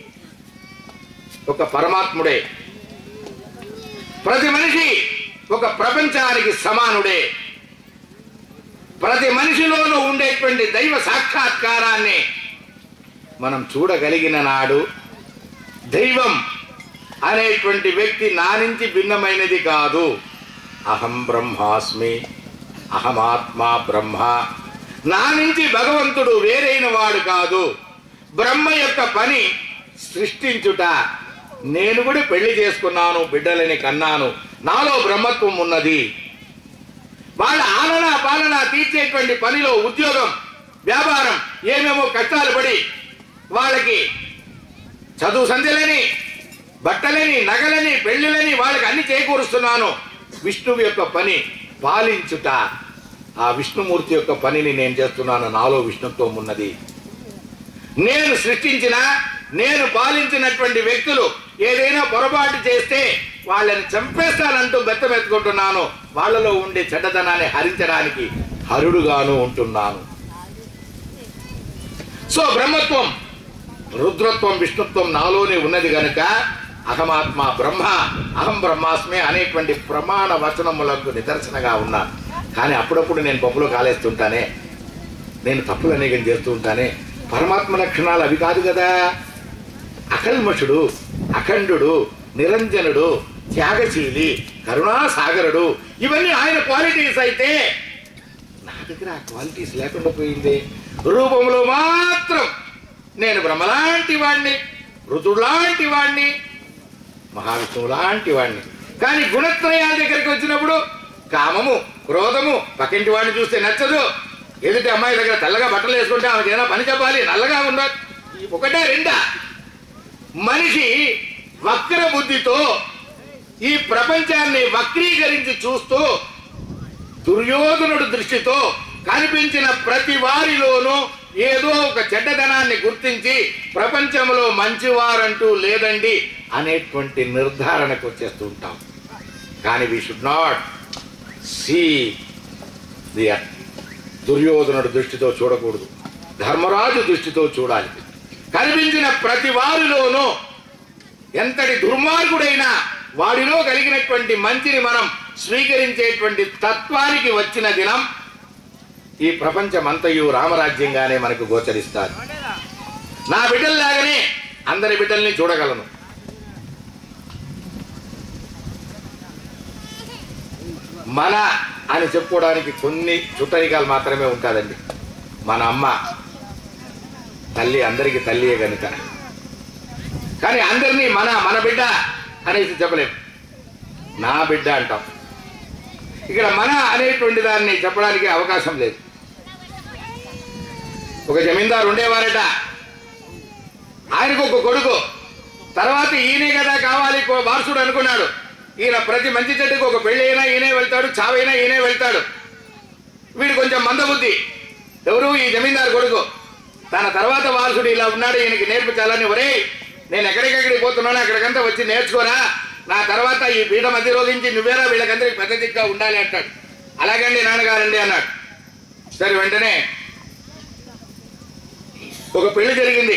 ఒక పరమాత్ముడే ప్రతి మనిషి ఒక ప్రపంచానికి సమానుడే ప్రతి మనిషిలోనూ ఉండేటువంటి దైవ సాక్షాత్కారాన్ని మనం చూడగలిగిన నాడు దైవం అనేటువంటి వ్యక్తి నా నుంచి భిన్నమైనది కాదు అహం బ్రహ్మాస్మి అహమాత్మా బ్రహ్మ నా నుంచి భగవంతుడు వేరైన వాడు కాదు బ్రహ్మ యొక్క పని సృష్టించుట నేను కూడా పెళ్లి చేసుకున్నాను బిడ్డలని కన్నాను నాలో బ్రహ్మత్వం ఉన్నది వాళ్ళ ఆలన పాలన తీర్చేటువంటి పనిలో ఉద్యోగం వ్యాపారం ఏమేమో కష్టాలు పడి వాళ్ళకి చదువు సంధ్యలని బట్టలని నగలని పెళ్లిలని వాళ్ళకి అన్ని చేకూరుస్తున్నాను విష్ణువు యొక్క పని పాలించుట ఆ విష్ణుమూర్తి యొక్క పనిని నేను చేస్తున్నాను నాలో విష్ణుత్వం ఉన్నది నేను సృష్టించిన నేను పాలించినటువంటి వ్యక్తులు ఏదైనా పొరపాటు చేస్తే వాళ్ళని చంపేస్తానంటూ బెత్తమెత్తుకుంటున్నాను వాళ్ళలో ఉండే చెడ్డదనాన్ని హరించడానికి హరుడుగాను ఉంటున్నాను సో బ్రహ్మత్వం రుద్రత్వం విష్ణుత్వం నాలోనే ఉన్నది గనుక అహమాత్మ బ్రహ్మ అహం బ్రహ్మాస్మి అనేటువంటి ప్రమాణ వచనములకు నిదర్శనగా ఉన్నాను కానీ అప్పుడప్పుడు నేను పప్పులో కాలేస్తుంటానే నేను తప్పులు అనేకం చేస్తూ ఉంటానే పరమాత్మ లక్షణాలు అవి కాదు కదా అకల్మషుడు అఖండుడు నిరంజనుడు త్యాగశీలి కరుణాసాగరుడు ఇవన్నీ ఆయన క్వాలిటీస్ అయితే నా దగ్గర ఆ క్వాలిటీస్ లేకుండా పోయింది రూపంలో మాత్రం నేను బ్రహ్మలాంటి వాణ్ణి ఋతుడులాంటి వాణ్ణి మహావిష్ణువు లాంటి వాణ్ణి కానీ గుణత్రయాల దగ్గరికి వచ్చినప్పుడు కామము క్రోధము పక్కింటి వాడిని చూస్తే నచ్చదు ఎదుటి అమ్మాయి దగ్గర తెల్లగా బట్టలు వేసుకుంటే ఆమెకి ఏదైనా పని చెప్పాలి నల్లగా ఉండదు ఒకటే రెండా మనిషి వక్ర బుద్ధితో ఈ ప్రపంచాన్ని వక్రీకరించి చూస్తూ దుర్యోధనుడు దృష్టితో కనిపించిన ప్రతి వారిలోనూ ఏదో ఒక చెడ్డదనాన్ని గుర్తించి ప్రపంచంలో మంచివారంటూ లేదండి అనేటువంటి నిర్ధారణకు వచ్చేస్తూ ఉంటాం కానీ we should not see the దుర్యోధనుడు దృష్టితో చూడకూడదు ధర్మరాజు దృష్టితో చూడాలి కనిపించిన ప్రతి వారిలోనూ ఎంతటి దుర్మార్గుడైనా వాడిలో కలిగినటువంటి మంచిని మనం స్వీకరించేటువంటి తత్వానికి వచ్చిన దినం ఈ ప్రపంచమంతయు రామరాజ్యంగానే మనకు గోచరిస్తారు నా బిడ్డల్లాగానే అందరి బిడ్డల్ని చూడగలను మన అని చెప్పుకోవడానికి కొన్ని చుట్టరికాలు మాత్రమే ఉంటుందండి మన అమ్మ తల్లి అందరికీ తల్లియే కనుక కానీ అందరినీ మన మన బిడ్డ అనేసి చెప్పలేము నా బిడ్డ అంటాం ఇక్కడ మన అనేటువంటి దాన్ని చెప్పడానికి అవకాశం లేదు ఒక జమీందారు ఉండేవారట ఆయనకు ఒక కొడుకు తర్వాత ఈయనే కదా కావాలి కో- వారసుడు అనుకున్నాడు ఈయన ప్రతి మంచి చెట్టుకు ఒక పెళ్ళి అయినా ఈయనే వెళ్తాడు చావైనా ఈయనే వెళ్తాడు వీడు కొంచెం మందబుద్ధి ఎవరు ఈ జమీందారు కొడుకు తన తర్వాత వారసుడు ఇలా ఉన్నాడు ఈయనకి నేర్పించాలని ఒరే నేను ఎక్కడికెక్కడికి పోతున్నానో అక్కడికంతా వచ్చి నేర్చుకోరా నా తర్వాత ఈ పీఠం అధిరోధించి నువ్వేరా వీళ్ళకందరికి పెద్ద దిగ్గా ఉండాలి అంటాడు అలాగండి నాన్నగారండి అన్నాడు సరే వెంటనే ఒక పెళ్లి జరిగింది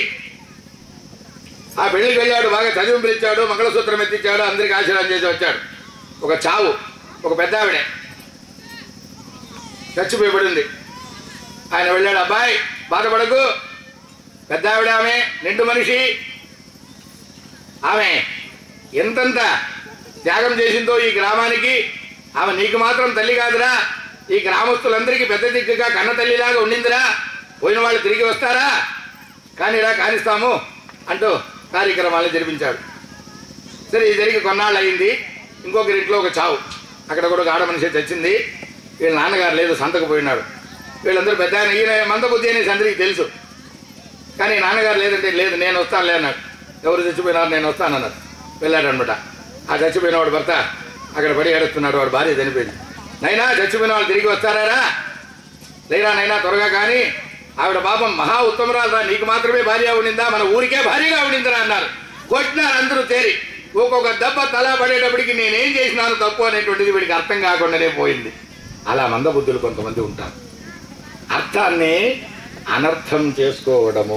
ఆ పెళ్లికి వెళ్ళాడు బాగా చదివింపులు ఇచ్చాడు మంగళసూత్రం ఎత్తిచ్చాడు అందరికి ఆశీర్వాదం చేసి వచ్చాడు ఒక చావు ఒక పెద్ద ఆవిడ చచ్చిపోయి పడింది ఆయన వెళ్ళాడు అబ్బాయి బాధపడకు పెద్ద ఆవిడ ఆమె నిండు మనిషి ఆమె ఎంతంత త్యాగం చేసిందో ఈ గ్రామానికి ఆమె నీకు మాత్రం తల్లి కాదురా ఈ గ్రామస్తులందరికీ పెద్ద దిక్కుగా కన్న తల్లిలాగా ఉండిందిరా పోయిన వాళ్ళు తిరిగి వస్తారా కానీ ఇలా కానిస్తాము అంటూ కార్యక్రమాలు జరిపించాడు సరే ఇది జరిగి కొన్నాళ్ళు అయింది ఇంకొకరి ఇంట్లో ఒక చావు అక్కడ కూడా ఒక ఆడ మనిషి చచ్చింది వీళ్ళ నాన్నగారు లేదు సంతకు పోయినాడు వీళ్ళందరూ పెద్ద ఆయన ఈయన మందబుద్ధి అనేసి అందరికీ తెలుసు కానీ నాన్నగారు లేదంటే లేదు నేను వస్తానులే అన్నాడు ఎవరు చచ్చిపోయినారు నేను వస్తానన్నారు వెళ్ళాడు అనమాట ఆ చచ్చిపోయిన వాడు భర్త అక్కడ పడి ఏడుస్తున్నాడు వాడు భార్య చనిపోయింది నైనా చచ్చిపోయిన వాళ్ళు తిరిగి వస్తారా లేరా నైనా త్వరగా కానీ ఆవిడ పాపం మహా ఉత్తమరాలురా నీకు మాత్రమే భార్య ఉండిందా మన ఊరికే భార్యగా ఉండిందిరా అన్నారు కొట్టినారు అందరూ తేరి ఒక్కొక్క దెబ్బ తల పడేటప్పటికి నేనేం చేసినాను తప్పు అనేటువంటిది వీడికి అర్థం కాకుండానే పోయింది అలా మందబుద్ధులు కొంతమంది ఉంటారు అర్థాన్ని అనర్థం చేసుకోవడము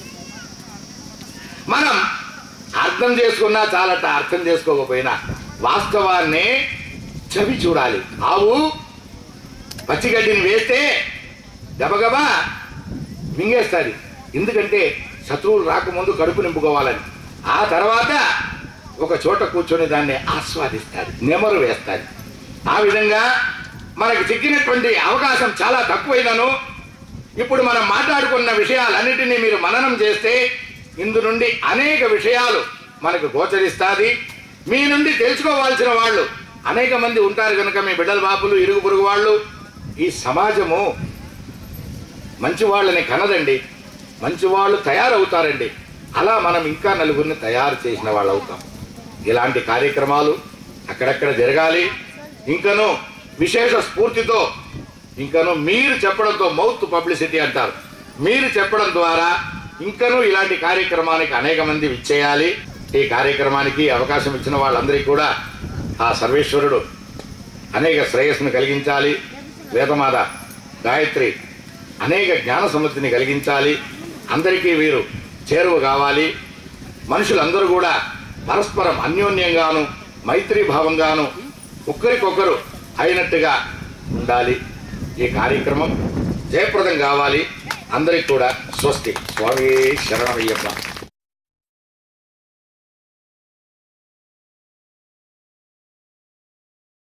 మనం అర్థం చేసుకున్నా చాలట అర్థం చేసుకోకపోయినా వాస్తవాన్ని చవి చూడాలి ఆవు పచ్చిగడ్డిని వేస్తే గబగబా మింగేస్తుంది ఎందుకంటే శత్రువులు రాకముందు కడుపు నింపుకోవాలని ఆ తర్వాత ఒక చోట కూర్చొని దాన్ని ఆస్వాదిస్తారు నెమరు వేస్తారు ఆ విధంగా మనకు చిక్కినటువంటి అవకాశం చాలా తక్కువైనను ఇప్పుడు మనం మాట్లాడుకున్న విషయాలన్నిటినీ మీరు మననం చేస్తే ఇందు నుండి అనేక విషయాలు మనకు గోచరిస్తాది మీ నుండి తెలుసుకోవాల్సిన వాళ్ళు అనేక మంది ఉంటారు కనుక మీ బిడ్డల బాపులు ఇరుగు పొరుగు వాళ్ళు ఈ సమాజము మంచి వాళ్ళని కనదండి మంచి వాళ్ళు తయారవుతారండి అలా మనం ఇంకా నలుగురిని తయారు చేసిన వాళ్ళు అవుతాం ఇలాంటి కార్యక్రమాలు అక్కడక్కడ జరగాలి ఇంకను విశేష స్ఫూర్తితో ఇంకను మీరు చెప్పడంతో మౌత్ పబ్లిసిటీ అంటారు మీరు చెప్పడం ద్వారా ఇంకను ఇలాంటి కార్యక్రమానికి అనేక మంది విచ్చేయాలి ఈ కార్యక్రమానికి అవకాశం ఇచ్చిన వాళ్ళందరికీ కూడా ఆ సర్వేశ్వరుడు అనేక శ్రేయస్సును కలిగించాలి వేదమాత గాయత్రి అనేక జ్ఞాన సమృద్ధిని కలిగించాలి అందరికీ వీరు చేరువ కావాలి మనుషులందరూ కూడా పరస్పరం అన్యోన్యంగాను మైత్రీ భావంగాను ఒకరికొకరు అయినట్టుగా ఉండాలి ఈ కార్యక్రమం జయప్రదం కావాలి అందరికీ కూడా స్వస్తి స్వామి శరణమయ్యప్ప